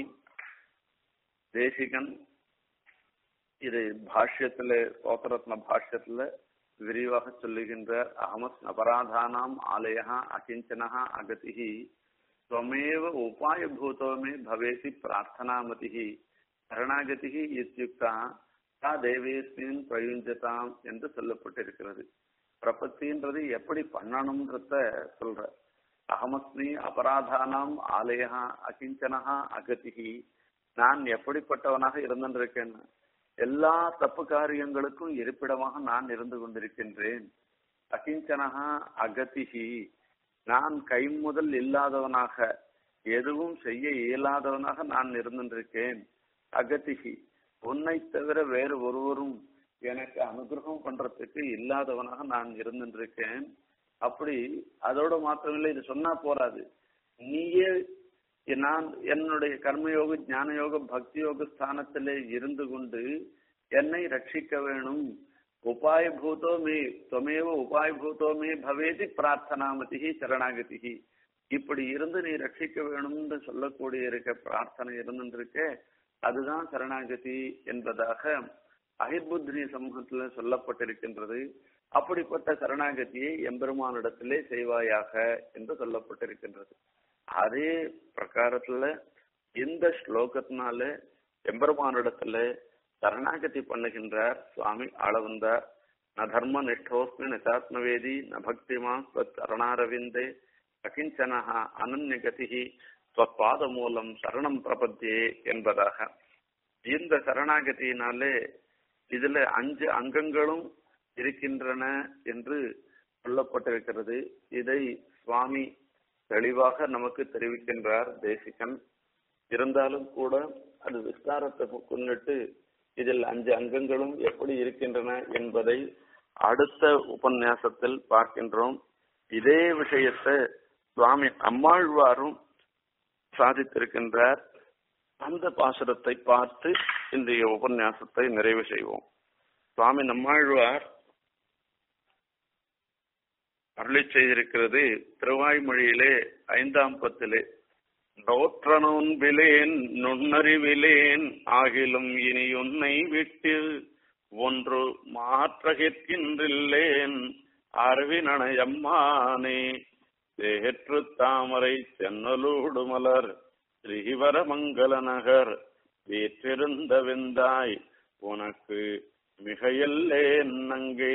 தேசிகன் இது பாஷ்யத்துல சோதரத்ன பாஷ்யத்துல விரிவாக சொல்லுகின்ற அகமஸ் அபராதானாம் ஆலயா அகிஞ்சனா அகதிஹி त्वमेव उपायभूतो मे भवेति प्रार्थनामतिः சரணாகதிः இத்தியுக்தா தா தேவேஸ்மின் பிரயுஞ்சதாம் என்று சொல்லப்பட்டிருக்கிறது பிரபத்தின்றது எப்படி பண்ணணும்ன்றத சொல்ற அகமஸ்மி அபராதானாம் ஆலயா அகிஞ்சனஹா அகதிஹி நான் எப்படிப்பட்டவனாக இருந்திருக்கேன் எல்லா தப்பு காரியங்களுக்கும் இருப்பிடமாக நான் இருந்து கொண்டிருக்கின்றேன் அகிஞ்சனஹா அகதிஹி நான் கை முதல் இல்லாதவனாக எதுவும் செய்ய இயலாதவனாக நான் இருந்திருக்கேன் அகதிகி உன்னை தவிர வேறு ஒருவரும் எனக்கு அனுகிரகம் பண்றதுக்கு இல்லாதவனாக நான் இருந்திருக்கேன் அப்படி அதோட மாத்திரமில்லை இது சொன்னா போராது நீயே நான் என்னுடைய கர்மயோக ஞானயோக பக்தி யோக ஸ்தானத்திலே இருந்து கொண்டு என்னை ரட்சிக்க வேணும் உபாயபூதோ மே துவமேவ உபாயபூதோ மே பவேதி பிரார்த்தனாமதி சரணாகதி இப்படி இருந்து நீ ரட்சிக்க வேணும்னு சொல்லக்கூடிய இருக்க பிரார்த்தனை இருந்துருக்க அதுதான் சரணாகதி என்பதாக அகிர்புத்ரி சமூகத்துல சொல்லப்பட்டிருக்கின்றது அப்படிப்பட்ட சரணாகதியை எம்பெருமானிடத்திலே செய்வாயாக என்று சொல்லப்பட்டிருக்கின்றது அதே பிரகாரத்துல இந்த ஸ்லோகத்தினால எம்பெருமானிடத்துல சரணாகதி பண்ணுகின்றார் சுவாமி ஆளவந்தார் ந தர்ம நிஷ்டோஸ்மி நிசாத்மவேதி ந பக்திமா சரணாரவிந்தே அகிஞ்சனஹா அனன்யகதி பாத மூலம் சரணம் பிரபத்தியே என்பதாக இந்த சரணாகதியினாலே இதுல அஞ்சு அங்கங்களும் இருக்கின்றன என்று சொல்லப்பட்டிருக்கிறது இதை சுவாமி தெளிவாக நமக்கு தெரிவிக்கின்றார் தேசிகன் இருந்தாலும் கூட அது விஸ்தாரத்தை முன்னிட்டு இதில் அஞ்சு அங்கங்களும் எப்படி இருக்கின்றன என்பதை அடுத்த உபன்யாசத்தில் பார்க்கின்றோம் இதே விஷயத்தை சுவாமி அம்மாழ்வாரும் சாதித்திருக்கின்றார் அந்த பாசுரத்தை பார்த்து இன்றைய உபன்யாசத்தை நிறைவு செய்வோம் சுவாமி நம்மாழ்வார் அருளி செய்திருக்கிறது திருவாய்மொழியிலே ஐந்தாம் பத்திலே நோற்ற நோன்பிலேன் நுண்ணறிவிலேன் ஆகிலும் இனி உன்னை விட்டு ஒன்று மாற்றகிற்கின்றில்லேன் அறிவினயம்மானே தேற்று தாமரை சென்னலூடு மலர் ஸ்ரீவர மங்கள நகர் வீற்றிருந்த வெந்தாய் உனக்கு மிகையல்லேன் நங்கே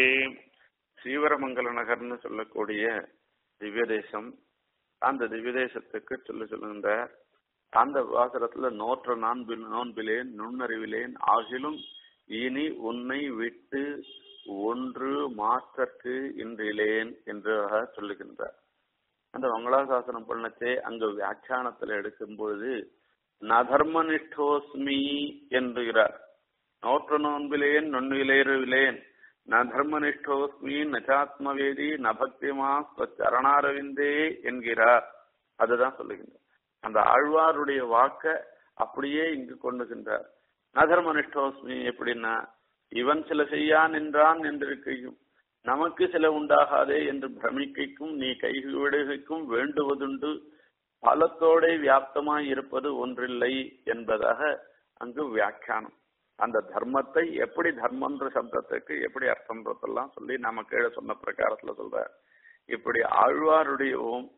ஸ்ரீவரமங்கல நகர்னு சொல்லக்கூடிய திவ்ய தேசம் அந்த திவ்ய தேசத்துக்கு சொல்ல சொல்லுகின்ற அந்த வாசகத்துல நோற்ற நான்பில் நோன்பிலேன் நுண்ணறிவிலேன் ஆகிலும் இனி உன்னை விட்டு ஒன்று மாற்றற்கு இன்றிலேன் என்று சொல்லுகின்றார் அந்த மங்களாசாசனம் பண்ணச்சே அங்கு வியாக்கியானத்துல எடுக்கும் பொழுது நதர்மனிஷ்டோஸ்மி என்கிறார் நோற்ற நோன்பிலேன் நுண்ணிலேருவிலேன் ந தர்மனிஷ்டோஸ்மி நச்சாத்மவேதி நபக்திமா சரணாரவிந்தே என்கிறார் அதுதான் சொல்லுகின்றார் அந்த ஆழ்வாருடைய வாக்க அப்படியே இங்கு கொண்டுகின்றார் நதர்மனிஷ்டோஸ்மி எப்படின்னா இவன் சில செய்யான் என்றான் என்றிருக்கையும் நமக்கு சில உண்டாகாதே என்று பிரமிக்கைக்கும் நீ கைவிடுகைக்கும் வேண்டுவதுண்டு பலத்தோட வியாப்தமாய் இருப்பது ஒன்றில்லை என்பதாக அங்கு வியாக்கியானம் அந்த தர்மத்தை எப்படி தர்மன்ற சப்தத்துக்கு எப்படி அர்த்தம்ன்றதெல்லாம் சொல்லி நாம கீழே சொன்ன பிரகாரத்துல சொல்ற இப்படி ஆழ்வாருடையவும்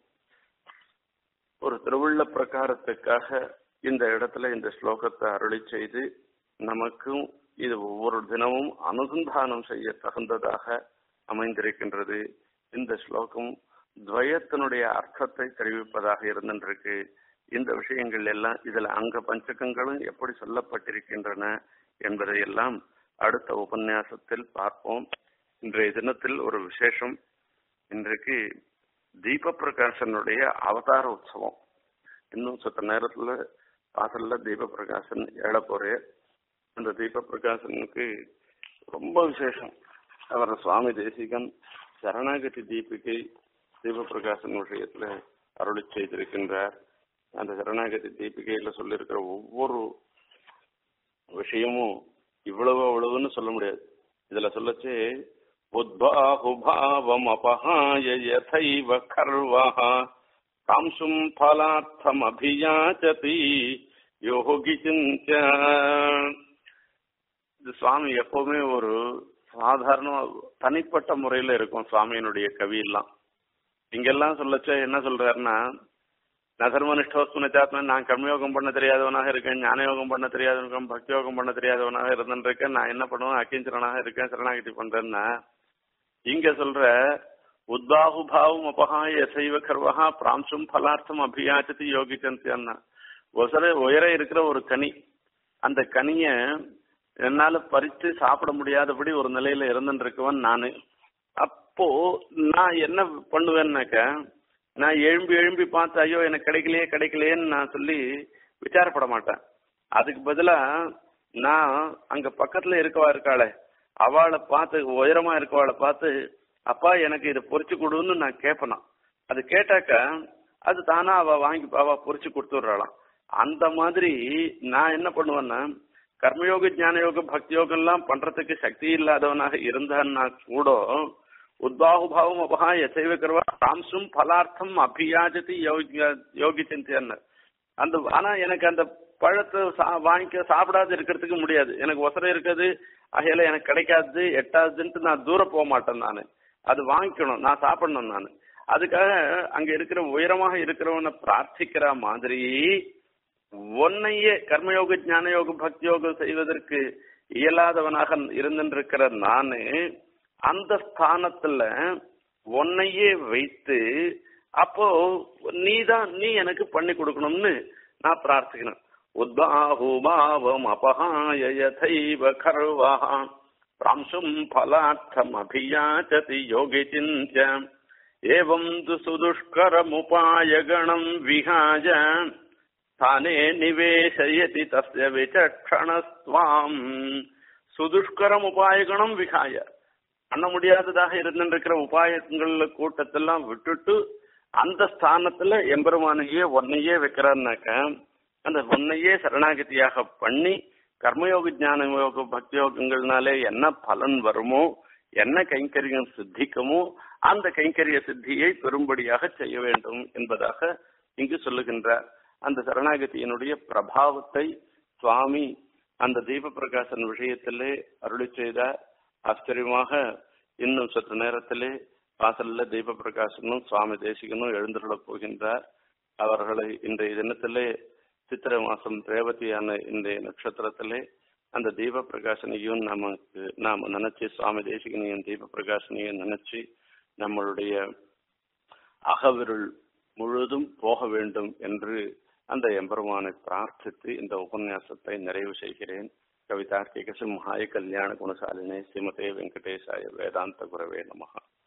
ஒரு திருவுள்ள பிரகாரத்துக்காக இந்த இடத்துல இந்த ஸ்லோகத்தை அருளி செய்து நமக்கும் இது ஒவ்வொரு தினமும் அனுசந்தானம் செய்ய தகுந்ததாக அமைந்திருக்கின்றது இந்த ஸ்லோகம் துவயத்தினுடைய அர்த்தத்தை தெரிவிப்பதாக இருந்திருக்கு இந்த விஷயங்கள் எல்லாம் இதுல அங்க பஞ்சகங்களும் எப்படி சொல்லப்பட்டிருக்கின்றன என்பதையெல்லாம் அடுத்த உபன்யாசத்தில் பார்ப்போம் இன்றைய தினத்தில் ஒரு விசேஷம் இன்றைக்கு தீப பிரகாசனுடைய அவதார உற்சவம் இன்னும் சத்த நேரத்துல வாசல்ல தீப பிரகாசன் எழ போறே அந்த தீப பிரகாசனுக்கு ரொம்ப விசேஷம் அவர் சுவாமி தேசிகன் சரணாகதி தீபிகை தீப பிரகாசன் விஷயத்துல அருளி செய்திருக்கின்றார் அந்த சரணாகதி தீபிகையில சொல்லியிருக்கிற ஒவ்வொரு விஷயமும் இவ்வளவு அவ்வளவுன்னு சொல்ல முடியாது இதுல சொல்லச்சு உத்பாகுபாவம் அபஹாய யதைவ கர்வஹ காம்சும் பலார்த்தம் அபியாச்சதி யோகி சிஞ்ச இது சுவாமி எப்பவுமே ஒரு சாதாரண தனிப்பட்ட முறையில இருக்கும் சுவாமியினுடைய கவி எல்லாம் இங்கெல்லாம் சொல்லச்ச என்ன சொல்றாருன்னா நதர்மனிஷ்டோஸ்மனச்சாத்மன் நான் கர்மயோகம் பண்ண தெரியாதவனாக இருக்கேன் ஞான யோகம் பண்ண தெரியாதவனுக்கும் பக்தி யோகம் பண்ண தெரியாதவனாக இருந்திருக்கேன் நான் என்ன பண்ணுவேன் அக்கிஞ்சரனாக இருக்கேன் சரணாகிட்டி பண்றேன்னா இங்க சொல்ற உத்பாகுபாவும் அபகாய சைவ கர்வகா பிராம்சும் பலார்த்தம் அபியாச்சதி யோகிச்சந்தியன்னா ஒசர உயர இருக்கிற ஒரு கனி அந்த கனிய என்னால பறித்து சாப்பிட முடியாதபடி ஒரு நிலையில இருந்துருக்கவன் நானு அப்போ நான் என்ன பண்ணுவேன்னாக்க நான் எழும்பி எழும்பி பார்த்து ஐயோ எனக்கு கிடைக்கலையே கிடைக்கலையேன்னு நான் சொல்லி விசாரப்பட மாட்டேன் அதுக்கு பதிலா நான் அங்க பக்கத்துல இருக்கவா இருக்காளே அவளை பார்த்து உயரமா இருக்கவாளை பார்த்து அப்பா எனக்கு இதை பொறிச்சு கொடுன்னு நான் கேட்பேனா அது கேட்டாக்க அது தானா அவ வாங்கி அவ பொறிச்சு கொடுத்துடுறாளாம் அந்த மாதிரி நான் என்ன பண்ணுவேன்னா கர்மயோக ஞானயோக பக்தி யோகம் எல்லாம் பண்றதுக்கு சக்தி இல்லாதவனாக இருந்தான்னா கூட உத்பாகுபாவம் அபகா எசைவ கருவா தாம்சும் பலார்த்தம் அபியாஜதி யோகி சிந்தியன்னு அந்த ஆனா எனக்கு அந்த பழத்தை சா- வாங்கிக்க சாப்பிடாது இருக்கிறதுக்கு முடியாது எனக்கு ஒசரம் இருக்குது அகையில எனக்கு கிடைக்காது எட்டாதுன்ட்டு நான் தூரம் போக மாட்டேன் நான் அது வாங்கிக்கணும் நான் சாப்பிடணும் நான் அதுக்காக அங்க இருக்கிற உயரமாக இருக்கிறவனை பிரார்த்திக்கிற மாதிரி உன்னையே கர்மயோக ஞான யோகம் பக்தி யோகம் செய்வதற்கு இயலாதவனாக இருந்திருக்கிற நானு அந்த ஸ்தானத்துல உன்னையே வைத்து அப்போ நீதான் நீ எனக்கு பண்ணி கொடுக்கணும்னு நான் பிரார்த்திக்கணும் உத்பாஹுபாவம் அபஹாய யதைவ கர்வா பிராம்சும் பலார்த்தம் அபியாச்சதி யோகி சிந்திய ஏவம் து சுதுஷ்கரமுபாய கணம் விஹாய தானே நிவேசயதி தஸ்ய விசக்ஷணஸ்வாம் சுதுஷ்கரம் உபாயகணம் விகாய பண்ண முடியாததாக இருந்திருக்கிற உபாயங்கள்ல கூட்டத்தெல்லாம் விட்டுட்டு அந்த ஸ்தானத்துல எம்பெருமானையே ஒன்னையே வைக்கிறான்னாக்க அந்த உன்னையே சரணாகதியாக பண்ணி கர்மயோக ஞான யோக பக்தி யோகங்கள்னாலே என்ன பலன் வருமோ என்ன கைங்கரியம் சித்திக்குமோ அந்த கைங்கரிய சித்தியை பெரும்படியாக செய்ய வேண்டும் என்பதாக இங்கு சொல்லுகின்றார் அந்த சரணாகதியினுடைய பிரபாவத்தை சுவாமி அந்த தீப பிரகாசன் விஷயத்திலே அருளி செய்தார் ஆச்சரியமாக இன்னும் சற்று நேரத்திலே வாசல்ல தீப பிரகாசனும் சுவாமி தேசிகனும் எழுந்துள்ளப் போகின்றார் அவர்களை இன்றைய தினத்திலே சித்திரை மாசம் ரேவதியான இன்றைய நட்சத்திரத்திலே அந்த தீப பிரகாசனையும் நமக்கு நாம் நினைச்சு சுவாமி தேசிகனையும் தீப பிரகாசனையும் நினைச்சு நம்மளுடைய அகவிருள் முழுதும் போக வேண்டும் என்று அந்த எம்பெருமானை பிரார்த்தித்து இந்த உபன்யாசத்தை நிறைவு செய்கிறேன் கவிதார்க்கிக சிம்ஹாய கல்யாண குணசாலினே ஸ்ரீமதே வெங்கடேசாய வேதாந்த குரவே நமகா